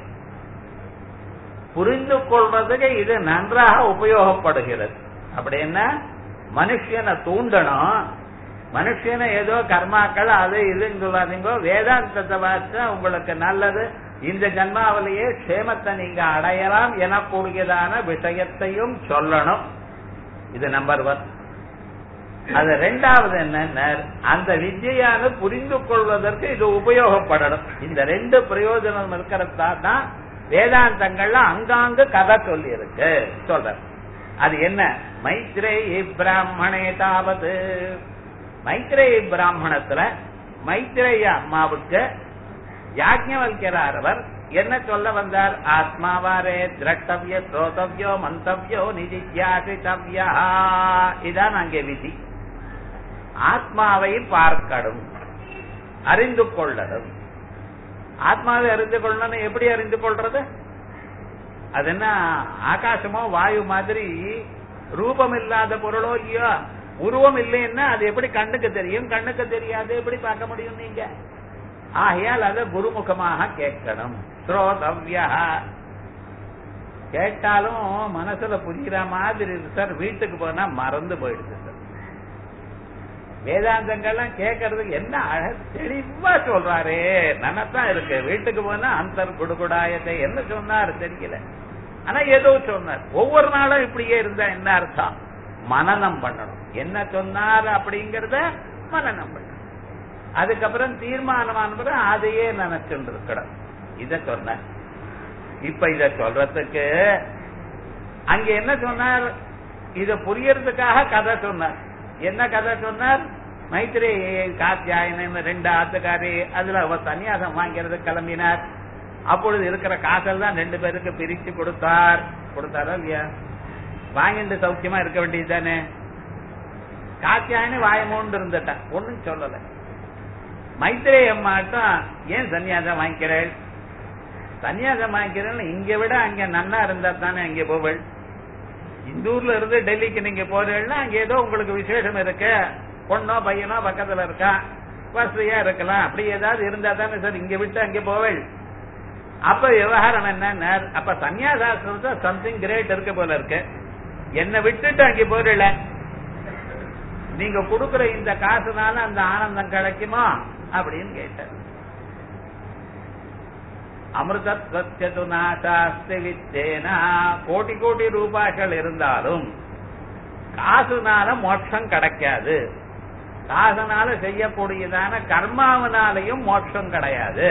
புரிந்து கொள்றதுக்கு இது நன்றாக உபயோகப்படுகிறது அப்படின்னா மனுஷனை தூண்டணும் மனுஷனை ஏதோ கர்மாக்கள் அது இதுன்னு சொல்லாதீங்க வேதாந்தத்தை வாசிச்சா உங்களுக்கு நல்லது இந்த ஜன்மாவிலேயே க்ஷேமத்தை நீங்க அடையலாம் எனக்கூடியதான விஷயத்தையும் சொல்லணும் இது நம்பர் ஒன் அது ரெண்டாவது என்ன அந்த வித்யான புரிந்து கொள்வதற்கு இது உபயோகப்படணும் இந்த ரெண்டு பிரயோஜனம் இருக்கிறதா தான் வேதாந்தங்கள்ல அங்காங்கு கதை சொல்லி இருக்கு சொல்ற அது என்ன மைத்ரேயி பிராமணே தாவது மைத்ரேயி பிராமணத்துல மைத்ரேய அம்மாவுக்கு யாஜ்ஞவல்கிறார் அவர் என்ன சொல்ல வந்தார் ஆத்மாவாரே திரட்டவிய ஸ்ரோதவியோ மந்தவியோ நிதித்தியாசித்தவியா இதான் அங்கே விதி ஆத்மாவை பார்க்கணும் அறிந்து கொள்ளணும் ஆத்மாவை அறிந்து கொள்ளணும் எப்படி அறிந்து கொள்றது அது என்ன ஆகாசமோ வாயு மாதிரி ரூபம் இல்லாத பொருளோ இல்லையோ உருவம் இல்லைன்னா அது எப்படி கண்ணுக்கு தெரியும் கண்ணுக்கு தெரியாது எப்படி பார்க்க முடியும் நீங்க ஆகையால் அதை குருமுகமாக கேட்கணும் ஸ்ரோதவ்யா கேட்டாலும் மனசுல புரிகிற மாதிரி இருக்கு சார் வீட்டுக்கு போனா மறந்து போயிடுது சார் வேதாந்தங்கள்லாம் கேட்கறதுக்கு என்ன அழ தெளிவா சொல்றாரே நனத்தான் இருக்கு வீட்டுக்கு போனா அந்தர் குடுகுடாயத்தை என்ன சொன்னார் தெரியல ஆனா ஏதோ சொன்னார் ஒவ்வொரு நாளும் இப்படியே இருந்தா என்ன அர்த்தம் மனநம் பண்ணணும் என்ன சொன்னார் அப்படிங்கறத மனநம் பண்ணணும் அதுக்கப்புறம் தீர்மானமான அதையே நினைச்சுட்டு இருக்கணும் இத சொன்ன இப்ப இத சொல்றதுக்கு அங்க என்ன சொன்னார் இத புரியறதுக்காக கதை சொன்னார் என்ன கதை சொன்னார் மைத்திரி காத்தியாயன ரெண்டு ஆத்துக்காரி அதுல அவர் சன்னியாசம் வாங்கிறது கிளம்பினார் அப்பொழுது இருக்கிற காசெல்லாம் ரெண்டு பேருக்கு பிரிச்சு கொடுத்தார் கொடுத்தாரா இல்லையா வாங்கிட்டு சௌக்கியமா இருக்க வேண்டியது தானே காத்தியாயனு வாயமோண்டு இருந்துட்டா ஒண்ணும் சொல்லல மைத்திரே அம்மாட்டும் ஏன் சன்னியாசம் வாங்கிக்கிறேள் சன்னியாசம் வாங்கிக்கிறேன்னு இங்க விட அங்க நன்னா இருந்தா தானே அங்க போவள் இந்த ஊர்ல இருந்து டெல்லிக்கு நீங்க போறீங்கன்னா அங்க ஏதோ உங்களுக்கு விசேஷம் இருக்கு பொண்ணோ பையனோ பக்கத்துல இருக்கா வசதியா இருக்கலாம் அப்படி ஏதாவது இருந்தா தானே சார் இங்க விட்டு அங்க போவள் அப்ப விவகாரம் என்ன அப்ப சன்னியாசாஸ்திரத்தை சம்திங் கிரேட் இருக்க போல இருக்கு என்ன விட்டுட்டு அங்க போறல நீங்க கொடுக்கிற இந்த காசுனால அந்த ஆனந்தம் கிடைக்குமா அப்படின்னு கேட்டார் அமிர்தத்வத்து நாசாஸ்தி வித்தேனா கோடி கோடி ரூபாய்கள் இருந்தாலும் காசுனால மோட்சம் கிடைக்காது காசனால செய்யக்கூடியதான கர்மாவனாலையும் மோட்சம் கிடையாது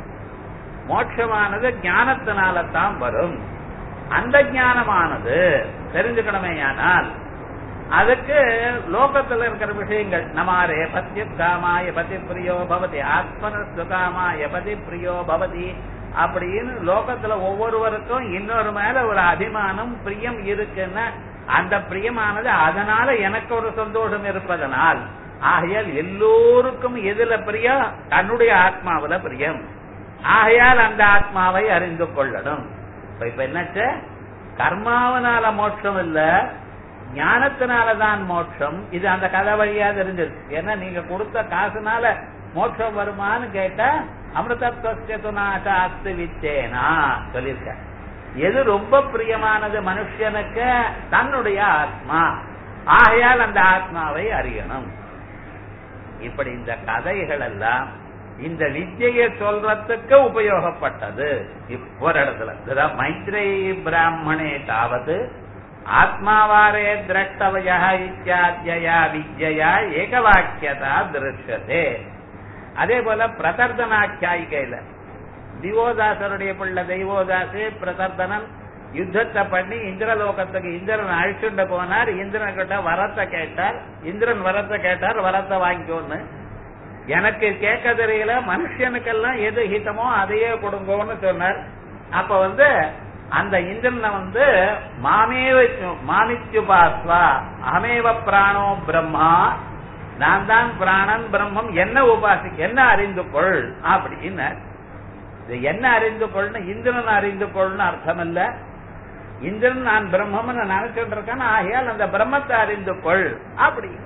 மோட்சமானது ஞானத்தினால தான் வரும் அந்த ஞானமானது தெரிஞ்சுக்கணுமேயானால் அதுக்கு லோகத்துல இருக்கிற விஷயங்கள் நமாரே பத்தி காமாய பதி பிரியோ பவதி ஆத்மனஸ்து காமாய பதி பிரியோ பவதி அப்படின்னு லோகத்துல ஒவ்வொருவருக்கும் இன்னொரு மேல ஒரு அபிமானம் பிரியம் இருக்குன்னா அந்த பிரியமானது அதனால எனக்கு ஒரு சந்தோஷம் இருப்பதனால் ஆகையால் எல்லோருக்கும் எதுல பிரியம் தன்னுடைய ஆத்மாவுல பிரியம் ஆகையால் அந்த ஆத்மாவை அறிந்து கொள்ளணும் இப்ப இப்ப என்னாச்சு கர்மாவனால மோட்சம் இல்ல ஞானத்தினாலதான் மோட்சம் இது அந்த கதை வழியா தெரிஞ்சது ஏன்னா நீங்க கொடுத்த காசுனால மோட்சம் வருமான்னு கேட்டா அமிர்தத்வஸ்து வித்தேனா சொல்லியிருக்க எது ரொம்ப பிரியமானது மனுஷனுக்கு தன்னுடைய ஆத்மா ஆகையால் அந்த ஆத்மாவை அறியணும் இப்படி இந்த கதைகள் எல்லாம் இந்த வித்யை சொல்றதுக்கு உபயோகப்பட்டது ஒரு இடத்துல இதுதான் மைத்ரே பிராமணே தாவது ஆத்மாவாரே திரஷ்டவய இத்தியாத்யா வித்யா ஏகவாக்கியதா திருஷ்யதே அதே போல பிரதர்தனாக்கியாயிகையில திவோதாசருடைய பிள்ளை தெய்வோதாசு பிரதர்தனன் யுத்தத்தை பண்ணி இந்திரலோகத்துக்கு இந்திரன் அழிச்சுண்டு போனார் இந்திரன் கிட்ட வரத்தை கேட்டார் இந்திரன் வரத்தை கேட்டார் வரத்தை வாங்கிக்கோன்னு எனக்கு கேட்க தெரியல மனுஷனுக்கெல்லாம் எது ஹிதமோ அதையே கொடுங்கோன்னு சொன்னார் அப்ப வந்து அந்த இந்திரனை வந்து மாமேவ மாமித்யுபாஸ்வா அமேவ பிராணோ பிரம்மா நான் தான் பிராணன் பிரம்மம் என்ன உபாசி என்ன அறிந்து கொள் அப்படின்னு இது என்ன அறிந்து கொள்னு இந்திரன் அறிந்து கொள்னு அர்த்தம் இல்ல இந்திரன் நான் பிரம்மம்னு நினைச்சுட்டு இருக்கேன் ஆகையால் அந்த பிரம்மத்தை அறிந்து கொள் அப்படின்னு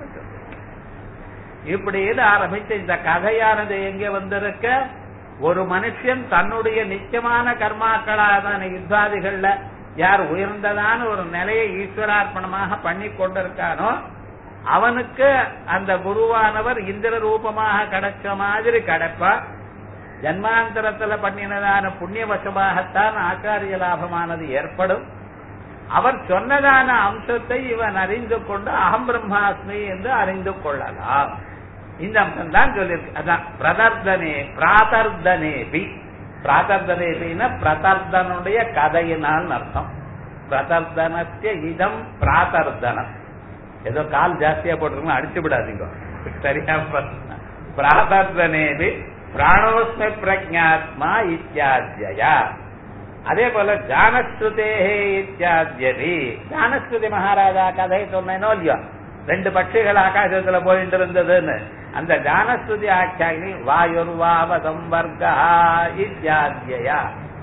இப்படி ஆரம்பிச்ச இந்த கதையானது எங்க வந்திருக்க ஒரு மனுஷன் தன்னுடைய நிச்சயமான கர்மாக்களான யுத்தாதிகள்ல யார் உயர்ந்ததான ஒரு நிலையை ஈஸ்வரார்ப்பணமாக பண்ணி கொண்டிருக்கானோ அவனுக்கு அந்த குருவானவர் இந்திர ரூபமாக கிடைச்ச மாதிரி கிடைப்பா ஜன்மாந்தரத்துல பண்ணினதான புண்ணியவசமாகத்தான் ஆச்சாரிய லாபமானது ஏற்படும் அவர் சொன்னதான அம்சத்தை இவன் அறிந்து கொண்டு அகம் பிரம்மாஸ்மி என்று அறிந்து கொள்ளலாம் இந்த அம்சம் தான் சொல்லியிருக்கு அதான் பிரதர்தனே பிராதர்தனேபி பிராதர்தனேபின்னா பிரதர்தனுடைய கதையினால் அர்த்தம் பிரதர்தனத்திய இதம் பிராதர்தனம் ஏதோ கால் ஜாஸ்தியா போட்டிருக்கோம் அடிச்சு விடாதீங்க சரியா பிராதர்தனேபி பிராணோஸ்மி பிரஜாத்மா இத்தியாத்யா அதே போல ஜானஸ்ருதே இத்தியாத்யபி ஜானஸ்ருதி மகாராஜா கதை சொன்னேனோ இல்லையோ ரெண்டு பட்சிகள் ஆகாசத்துல போயிட்டு இருந்ததுன்னு அந்த ஜானஸ்ருதி ஆக்கியாகி வாயுர்வாவ சம்பர்கா இத்தியாத்யா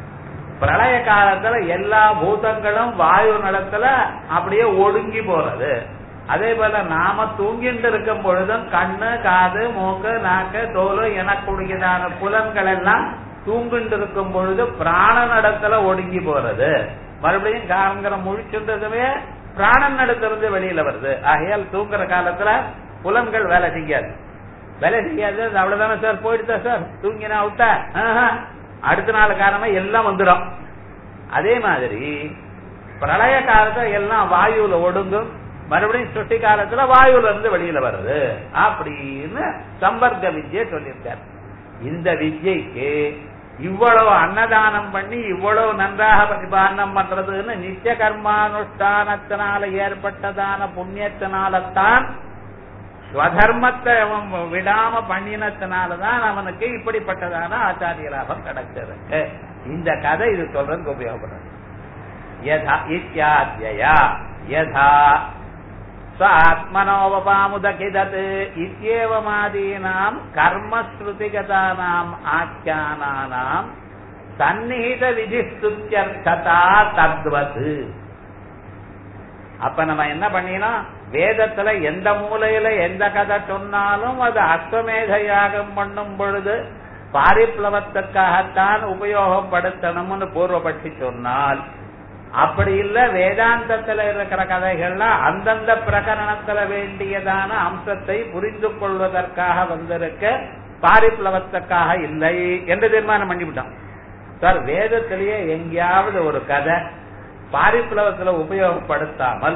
பிரளய காலத்துல எல்லா பூதங்களும் வாயு நலத்துல அப்படியே ஒடுங்கி போறது அதே போல நாம தூங்கிட்டு இருக்கும் பொழுதும் கண்ணு காது மூக்கு நாக்கு தோல் எனக்குரியதான புலன்கள் எல்லாம் தூங்கிட்டு இருக்கும் பொழுது பிராண நடத்துல ஒடுங்கி போறது மறுபடியும் காலங்கிற முழிச்சுன்றதுமே பிராணன் நடத்திலிருந்து வெளியில வருது ஆகையால் தூங்குற காலத்துல புலன்கள் வேலை செய்யாது வேலை செய்யாது அது அவ்வளவுதானே சார் போயிடுதா சார் தூங்கினா விட்டா அடுத்த நாள் காலமா எல்லாம் வந்துடும் அதே மாதிரி பிரளய காலத்துல எல்லாம் வாயுல ஒடுங்கும் மறுபடியும் சுட்டி காலத்துல வாயுல இருந்து வெளியில வருது அப்படின்னு சம்பர்க்க வித்யை சொல்லியிருக்கார் இந்த வித்யைக்கு இவ்வளவு அன்னதானம் பண்ணி இவ்வளவு நன்றாக பரிபாலனம் பண்றதுன்னு நித்திய கர்மானுஷ்டானத்தினால ஏற்பட்டதான புண்ணியத்தினால்தான் ஸ்வதர்மத்தை அவன் விடாம பண்ணினத்தினாலதான் அவனுக்கு இப்படிப்பட்டதான ஆச்சாரிய லாபம் கிடைச்சிருக்கு இந்த கதை இது சொல்றதுக்கு உபயோகப்படுறது யதா இத்தியாத்யா யதா ஆத்மனோபபாமுதகிதத் இத்தியேவமாதீனாம் கர்மஸ்ருதிகதானாம் ஆக்கியானானாம் சந்நிகித விதிஸ்துத்தியர்த்ததா தத்வது அப்ப நம்ம என்ன பண்ணினோம் வேதத்துல எந்த மூலையில எந்த கதை சொன்னாலும் அது அஸ்வமேத யாகம் பண்ணும் பொழுது பாரிப்ளவத்துக்காகத்தான் உபயோகப்படுத்தணும்னு பூர்வபட்சி சொன்னால் அப்படி இல்ல வேதாந்தத்துல இருக்கிற கதைகள்லாம் அந்தந்த பிரகரணத்துல வேண்டியதான அம்சத்தை புரிந்து கொள்வதற்காக வந்திருக்க பாரிப்ளவத்துக்காக இல்லை என்று தீர்மானம் பண்ணிவிட்டோம் சார் வேதத்திலேயே எங்கேயாவது ஒரு கதை பாரிப்ளவத்துல உபயோகப்படுத்தாமல்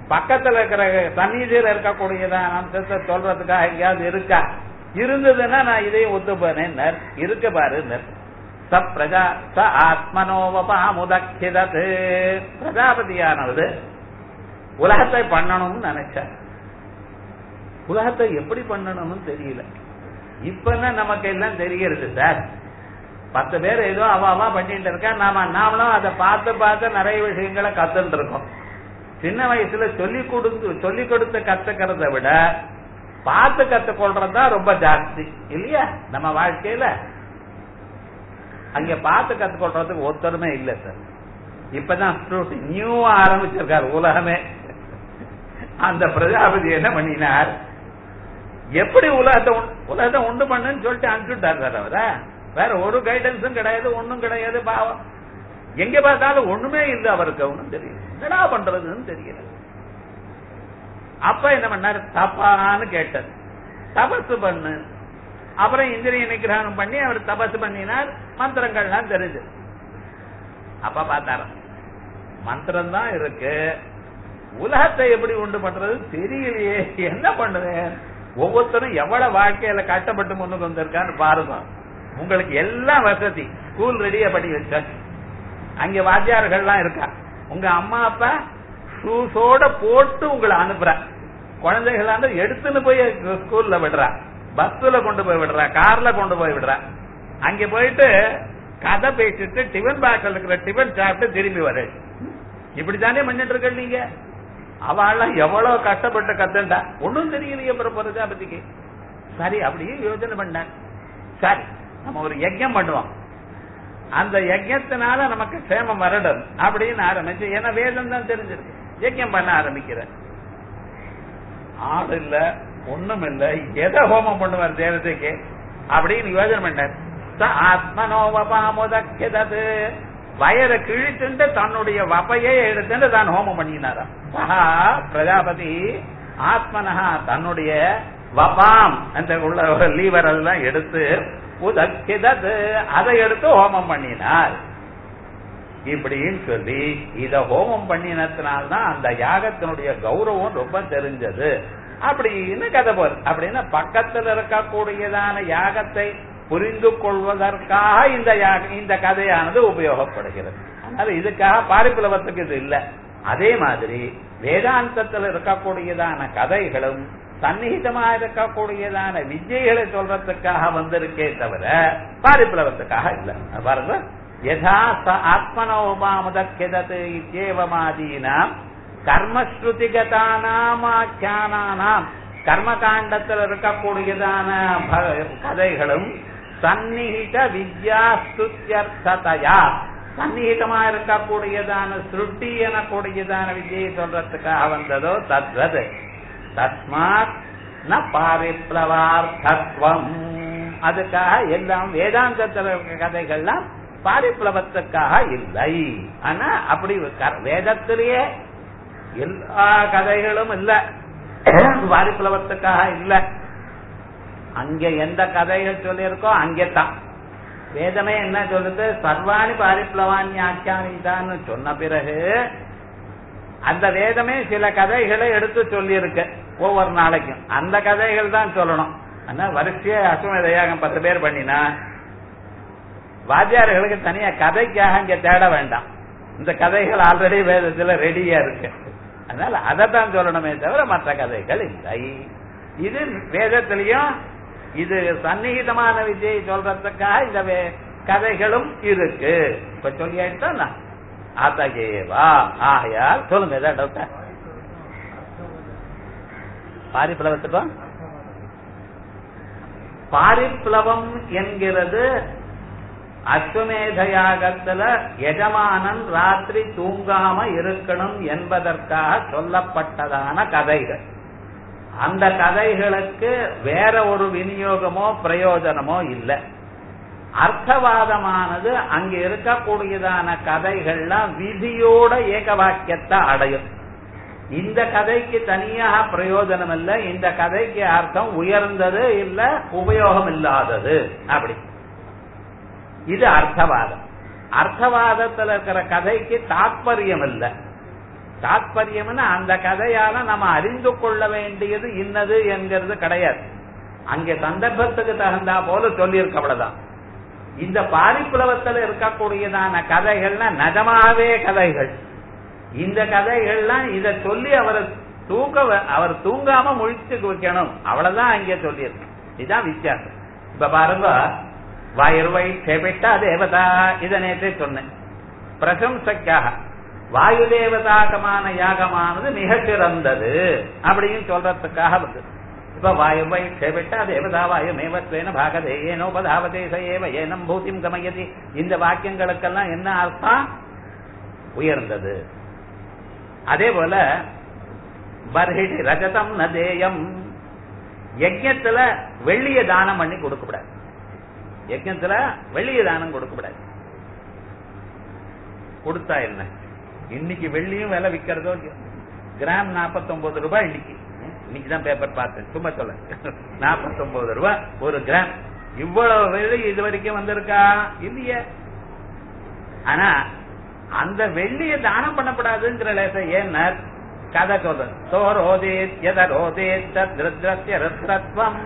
பக்கத்துல இருக்கிற சந்நிதியில இருக்கக்கூடியதான் அம்சத்தை சொல்றதுக்காக எங்கேயாவது இருக்கா இருந்ததுன்னா நான் இதையும் ஒத்துப்பேனேன் இருக்கு பாரு ச பிரஜா ச ஆத்மனோவபாமுதக்கிதது பிரஜாபதியானது உலகத்தை பண்ணணும்னு நினைச்சார் உலகத்தை எப்படி பண்ணணும்னு தெரியல இப்பதான் நமக்கு எல்லாம் தெரிகிறது சார் பத்து பேர் ஏதோ அவ அவா பண்ணிட்டு இருக்கா நாம நாமளும் அதை பார்த்து பார்த்து நிறைய விஷயங்களை கத்துட்டு இருக்கோம் சின்ன வயசுல சொல்லி கொடுத்து சொல்லி கொடுத்து கத்துக்கிறத விட பார்த்து கத்துக்கொள்றது தான் ரொம்ப ஜாஸ்தி இல்லையா நம்ம வாழ்க்கையில அங்க பார்த்து கத்துக்கொள்றதுக்கு ஒருத்தருமே இல்ல சார் இப்பதான் நியூ ஆரம்பிச்சிருக்காரு உலகமே அந்த பிரஜாபதி என்ன பண்ணினார் எப்படி உலகத்தை உலகத்தை உண்டு பண்ணுன்னு சொல்லிட்டு அனுப்பிச்சுட்டார் சார் அவர வேற ஒரு கைடன்ஸும் கிடையாது ஒண்ணும் கிடையாது பாவம் எங்க பார்த்தாலும் ஒண்ணுமே இல்லை அவருக்கு ஒண்ணும் தெரியல என்னடா பண்றதுன்னு தெரியல அப்ப என்ன பண்ணாரு தப்பான்னு கேட்டது தபசு பண்ணு அப்புறம் இந்திரிய நிகிரகம் பண்ணி அவர் தபசு பண்ணினார் மந்திரங்கள்லாம் தெரிஞ்சு அப்ப பார்த்தார மந்திரம் தான் இருக்கு உலகத்தை எப்படி உண்டு பண்றது தெரியலையே என்ன பண்ணுவேன் ஒவ்வொருத்தரும் எவ்வளவு வாழ்க்கையில கஷ்டப்பட்டு முன்னுக்கு வந்திருக்கான்னு பாருங்க உங்களுக்கு எல்லாம் வசதி ஸ்கூல் ரெடியா பண்ணி வச்சாச்சு அங்க வாத்தியார்கள்லாம் இருக்கா உங்க அம்மா அப்பா ஷூஸோட போட்டு உங்களை அனுப்புற குழந்தைகளாண்டு எடுத்துன்னு போய் ஸ்கூல்ல விடுறா பஸ்ல கொண்டு போய் விடுறா கார்ல கொண்டு போய் விடுறா அங்க போயிட்டு கதை பேசிட்டு டிஃபன் பாக்ஸ்ல இருக்கிற டிஃபன் சாப்பிட்டு திரும்பி வர இப்படித்தானே பண்ணிட்டு இருக்க நீங்க அவெல்லாம் எவ்வளவு கஷ்டப்பட்டு கத்துண்டா ஒன்னும் தெரியலையே அப்புறம் பிரஜாபதிக்கு சரி அப்படியே யோசனை பண்ணான் சரி நம்ம ஒரு யஜ்யம் பண்ணுவோம் அந்த யஜ்யத்தினால நமக்கு சேமம் வரடும் அப்படின்னு ஆரம்பிச்சு ஏன்னா வேதம் தான் தெரிஞ்சிருக்கு யஜ்யம் பண்ண ஆரம்பிக்கிற ஆள் இல்ல ஒண்ணும் இல்ல எதை ஹோமம் பண்ணுவார் தேவதைக்கு அப்படின்னு யோஜனை பண்ணார் ஆத்மனோவபாமுதக்கிதது வயரை கிழிச்சுட்டு தன்னுடைய வப்பையே எடுத்துட்டு தான் ஹோமம் பண்ணினாராம் சஹா பிரஜாபதி ஆத்மனஹா தன்னுடைய வபாம் அந்த உள்ள லீவர் அதெல்லாம் எடுத்து உதக்கிதது அதை எடுத்து ஹோமம் பண்ணினார் இப்படின்னு சொல்லி இத ஹோமம் பண்ணினத்தினால்தான் அந்த யாகத்தினுடைய கௌரவம் ரொம்ப தெரிஞ்சது அப்படின்னு கதை போர் அப்படின்னா பக்கத்தில் இருக்கக்கூடியதான யாகத்தை புரிந்து கொள்வதற்காக இந்த இந்த கதையானது உபயோகப்படுகிறது அதனால இதுக்காக பாரிப்புலவத்துக்கு இது இல்ல அதே மாதிரி வேதாந்தத்தில் இருக்கக்கூடியதான கதைகளும் சந்நிகிதமா இருக்கக்கூடியதான விஜய்களை சொல்றதுக்காக வந்திருக்கே தவிர பாரிப்புலவத்துக்காக இல்ல பாருங்க யதா ச ஆத்மனோபாமுதக்கிதத்து இத்தேவமாதீனாம் கர்மஸ்ருதிகதானாம் ஆக்கியானானாம் கர்மகாண்டத்தில் இருக்கக்கூடியதான கதைகளும் சந்நிகித வித்யாஸ்துத்தியர்த்ததையா சந்நிகிதமா இருக்கக்கூடியதான ஸ்ருட்டி எனக்கூடியதான விஜயை சொல்றதுக்காக வந்ததோ தத்வது தஸ்மாத் ந பாரிப்ளவார்த்தத்வம் அதுக்காக எல்லாம் வேதாந்தத்தில் இருக்க கதைகள்லாம் பாரிப்ளவத்துக்காக இல்லை ஆனா அப்படி வேதத்திலேயே எல்லா கதைகளும் இல்ல பாரிப்ளவத்துக்காக இல்ல அங்க எந்த கதைகள் சொல்லியிருக்கோ அங்கேதான் வேதமே என்ன சொல்லுது சர்வாணி பாரிப்ளவான்யாக்கியானிதான்னு சொன்ன பிறகு அந்த வேதமே சில கதைகளை எடுத்து சொல்லி இருக்கு ஒவ்வொரு நாளைக்கும் அந்த கதைகள் தான் சொல்லணும் ஆனா வரிசையா அசுமத யாகம் பத்து பேர் பண்ணினா வாத்தியார்களுக்கு தனியா கதைக்காக இங்க தேட வேண்டாம் இந்த கதைகள் ஆல்ரெடி வேதத்துல ரெடியா இருக்கு அதனால அதை தான் சொல்லணுமே தவிர மற்ற கதைகள் இல்லை இது வேதத்திலையும் இது சந்நிகிதமான விஜயை சொல்றதுக்காக இந்த கதைகளும் இருக்கு இப்ப சொல்லியாயிட்டா அத்தகேவா ஆகையால் சொல்லுங்க ஏதாவது டவுட்டா பாரிப்பிளவத்துக்கும் பாரிப்பிளவம் என்கிறது அஸ்வமேத யாகத்துல எஜமானன் ராத்திரி தூங்காம இருக்கணும் என்பதற்காக சொல்லப்பட்டதான கதைகள் அந்த கதைகளுக்கு வேற ஒரு விநியோகமோ பிரயோஜனமோ இல்லை அர்த்தவாதமானது அங்க இருக்கக்கூடியதான கதைகள்லாம் விதியோட ஏக வாக்கியத்தை அடையும் இந்த கதைக்கு தனியாக பிரயோஜனம் இல்லை இந்த கதைக்கு அர்த்தம் உயர்ந்தது இல்ல உபயோகம் இல்லாதது அப்படி இது அர்த்தவாதம் அர்த்தவாதத்தில் இருக்கிற கதைக்கு தாற்பயம் இல்லை தாத்பரியம்னு அந்த கதையால நம்ம அறிந்து கொள்ள வேண்டியது இன்னது என்கிறது கிடையாது அங்கே சந்தர்ப்பத்துக்கு தகுந்தா போல சொல்லியிருக்க அவ்வளவுதான் இந்த பாரிப்புலவத்தில் இருக்கக்கூடியதான கதைகள்னா நிஜமாவே கதைகள் இந்த கதைகள்லாம் இத சொல்லி அவரை தூக்க வ- அவர் தூங்காம முழிச்சு வைக்கணும் அவ்வளவுதான் அங்கே சொல்லியிருக்கு இதுதான் வித்தியாசம் இப்ப பாருங்க வாயுர்வை க்ஷேபிட்டா தேவதா இத நேற்றே சொன்னேன் பிரசம்சைக்காக வாயு தேவதாகமான யாகமானது மிக சிறந்தது அப்படின்னு சொல்றதுக்காக வந்து இப்ப வாயுவை க்ஷேபிட்டா தேவதா வாயு மேவத்வேன பாகதே ஏனோபதாவதே சயேவ ஏனம் பூதிம் கமயதி இந்த வாக்கியங்களுக்கெல்லாம் என்ன அர்த்தம் உயர்ந்தது அதே போல பர்ஹிடி ரஜதம் நதேயம் யஜ்யத்துல வெள்ளிய தானம் பண்ணி கொடுக்கப்படாது யஜ்யத்துல வெள்ளிய தானம் கொடுக்கப்படாது கொடுத்தா என்ன இன்னைக்கு வெள்ளியும் விலை விக்கிறதோ இல்லையோ. கிராம் 49 ரூபாய் இன்னைக்கு இன்னைக்கு தான் பேப்பர் பார்த்தேன் சும்மா சொல்ல 49 ரூபாய் ஒரு கிராம் இவ்வளவு வெள்ளி இது வரைக்கும் வந்திருக்கா இல்லையே ஆனா அந்த வெள்ளிய தானம் பண்ணப்படாதுங்கிற லேச ஏன்னா கதை சொல்ற சோரோதேத் எதரோதேத் தத்ருத்ரஸ்ய ருத்ரத்வம்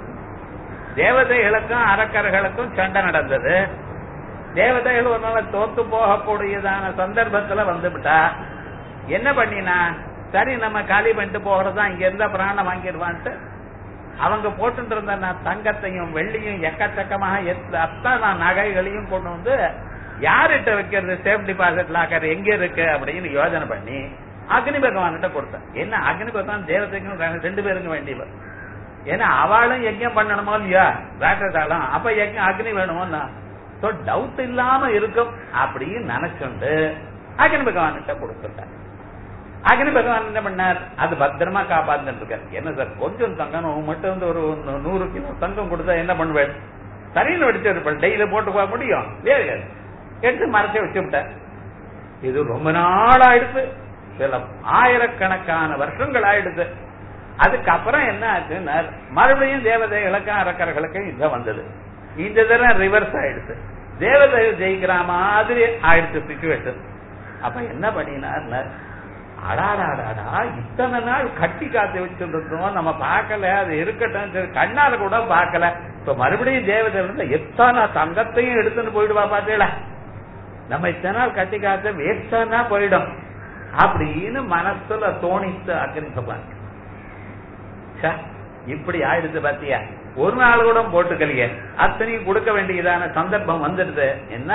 தேவதைகளுக்கும் அரக்கர்களுக்கும் சண்டை நடந்தது தேவதைகள் ஒரு நாள் தோத்து போகக்கூடியதான சந்தர்ப்பத்துல வந்துவிட்டா என்ன பண்ணினா சரி நம்ம காலி பண்ணிட்டு போகிறதா இங்க இருந்தா பிராணம் வாங்கிடுவான்ட்டு அவங்க போட்டுட்டு இருந்த நான் தங்கத்தையும் வெள்ளியும் எக்கச்சக்கமாக எத்த- அத்தனை நகைகளையும் கொண்டு வந்து யார்கிட்ட வைக்கிறது சேஃப் டிபாசிட் லாக்கர் எங்க இருக்கு அப்படின்னு யோசனை பண்ணி அக்னி பகவான்கிட்ட கொடுத்தேன் என்ன அக்னி பகவான் தேவதைக்கும் ரெண்டு- ரெண்டு பேருக்கும் வேண்டியவர் ஏன்னா அவளும் யஜ்யம் பண்ணணுமோ இல்லையா ராட்சசாலும் அப்ப யஜ்யம் அக்னி வேணுமோன்னா சோ டவுட் இல்லாம இருக்கும் அப்படின்னு நினைச்சுண்டு அக்னி பகவான்கிட்ட கொடுத்துட்டார் அக்னி பகவான் என்ன பண்ணார் அது பத்திரமா காப்பாத்துட்டு இருக்காரு என்ன சார் கொஞ்சம் தங்கம் உன் மட்டும் வந்து ஒரு நூ- நூறு கிலோ தங்கம் கொடுத்தா என்ன பண்ணுவேன் சரின்னு வெடிச்சு இருப்பேன் டெய்லி போட்டு போக முடியும் வேறு எடுத்து மறைச்சு வச்சு விட்டேன் இது ரொம்ப நாள் ஆயிடுச்சு சில ஆயிரக்கணக்கான வருஷங்கள் ஆயிடுச்சு அதுக்கப்புறம் என்ன ஆச்சுன்னா மறுபடியும் தேவதைகளுக்கும் அரக்கர்களுக்கும் யுத்தம் வந்தது இந்த தடவை ரிவர்ஸ் ஆயிடுச்சு தேவதைகள் ஜெயிக்கிற மாதிரி ஆயிடுச்சு சுச்சுவேஷன் அப்ப என்ன பண்ணினார் அடாடாடாடா இத்தனை நாள் கட்டி காத்து வச்சுட்டு இருந்தோம் நம்ம பார்க்கல அது இருக்கட்டும் சரி, கண்ணால கூட பார்க்கல இப்ப மறுபடியும் தேவதை வந்து எத்தனை தங்கத்தையும் எடுத்துன்னு போயிடுவா பாத்தீங்களா நம்ம இத்தனை நாள் கட்டி காத்து வேஸ்டானா போயிடும் அப்படின்னு மனசுல தோணித்து அக்னி பகவான் ச்சே, இப்படி ஆயிடுச்சு பாத்தியா ஒரு நாள் கூட போட்டுக்கலையே அத்தனையும் கொடுக்க வேண்டியதான சந்தர்ப்பம் வந்துடுது என்ன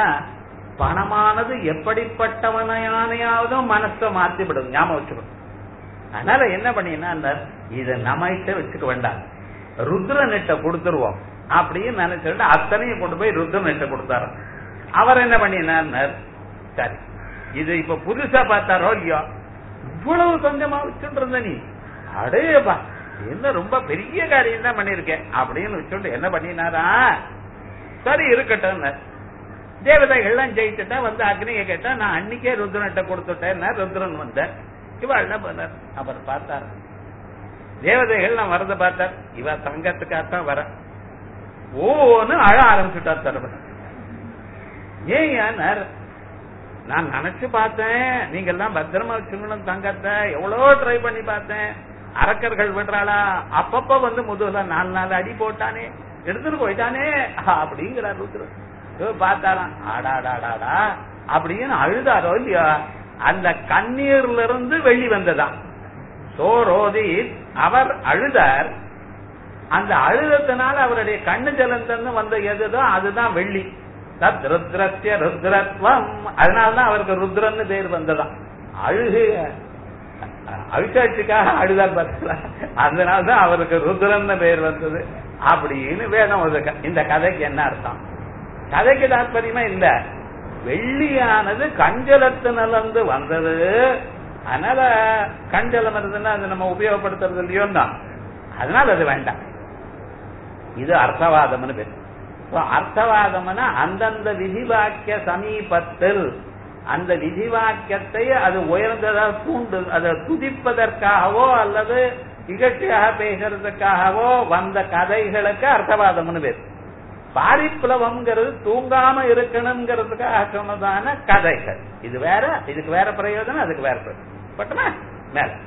பணமானது எப்படிப்பட்டவனையானையாவதும் மனசை மாத்தி விடும் ஞாபகம் வச்சுக்கணும் அதனால என்ன பண்ணினா இத நம்மகிட்ட வச்சுக்க வேண்டாம் ருத்ரனிட்ட கொடுத்துருவோம் அப்படின்னு நினைச்சுட்டு அத்தனையும் கொண்டு போய் ருத்ரனிட்ட கொடுத்தாரு அவர் என்ன பண்ணினார் சரி இது இப்ப புதுசா பார்த்தாரோ இல்லையோ இவ்வளவு கொஞ்சமா வச்சுட்டு இருந்த நீ அடேப்பா என்ன ரொம்ப பெரிய காரியம் தான் பண்ணிருக்கேன் அப்படின்னு வச்சுட்டு என்ன பண்ணினாரா சரி இருக்கட்டும் தேவதைகள்லாம் ஜெயிச்சுட்டா வந்து அக்னியை கேட்டா நான் அன்னைக்கே ருத்ரன்கிட்ட கொடுத்துட்டேன் ருத்ரன் வந்தேன் இவ என்ன பண்ணார் அவர் பார்த்தார் தேவதைகள் நான் வரத பார்த்தார் இவ தங்கத்துக்காகத்தான் வர ஓன்னு அழ ஆரம்பிச்சுட்டார் தருவன் ஏன் ஏன்னார் நான் நினைச்சு பார்த்தேன் நீங்க எல்லாம் பத்திரமா வச்சுக்கணும் தங்கத்தை எவ்வளவு ட்ரை பண்ணி பார்த்தேன் அரக்கர்கள் விடுறாளா அப்பப்ப வந்து முதுகுல நாலு நாலு அடி போட்டானே எடுத்துட்டு போயிட்டானே அப்படிங்கிறார் ருத்ரன் இவர் பார்த்தாராம் ஆடாடாடாடா அப்படின்னு அழுதாரோ இல்லையா அந்த கண்ணீர்ல இருந்து வெளி வந்ததாம் சோரோதி அவர் அழுதார் அந்த அழுதத்தினால அவருடைய கண்ணு ஜலந்தன்னு வந்த எதுதோ அதுதான் வெள்ளி தத் ருத்ரஸ்ய ருத்ரத்வம் அதனாலதான் அவருக்கு ருத்ரன்னு பேர் வந்ததாம் அழுகு அவிசாட்சிக்காக அழுதார் பார்த்தல அதனாலதான் அவருக்கு ருத்ரன்னு பேர் வந்தது அப்படின்னு வேதம் ஒதுக்க இந்த கதைக்கு என்ன அர்த்தம் கதைக்கு தாற்பயமா இல்ல வெள்ளியானது கஞ்சலத்தினிலிருந்து வந்தது அதனால கஞ்சலம் இருந்ததுன்னா அது நம்ம உபயோகப்படுத்துறது இல்லையோ தான் அதனால அது வேண்டாம் இது அர்த்தவாதம்னு பேர் So, அர்த்தவாதம்னா அந்தந்த விதிவாக்கிய சமீபத்தில் அந்த விதிவாக்கியத்தை அது உயர்ந்ததா தூண்டு அதை துதிப்பதற்காகவோ அல்லது இகழ்ச்சியாக பேசுறதுக்காகவோ வந்த கதைகளுக்கு அர்த்தவாதம்னு பேர் பாரிப்புலவம்ங்கிறது தூங்காம இருக்கணுங்கிறதுக்காக சொன்னதான கதைகள் இது வேற இதுக்கு வேற பிரயோஜனம் அதுக்கு வேற பிரயோஜனம் பட்டுமா மேல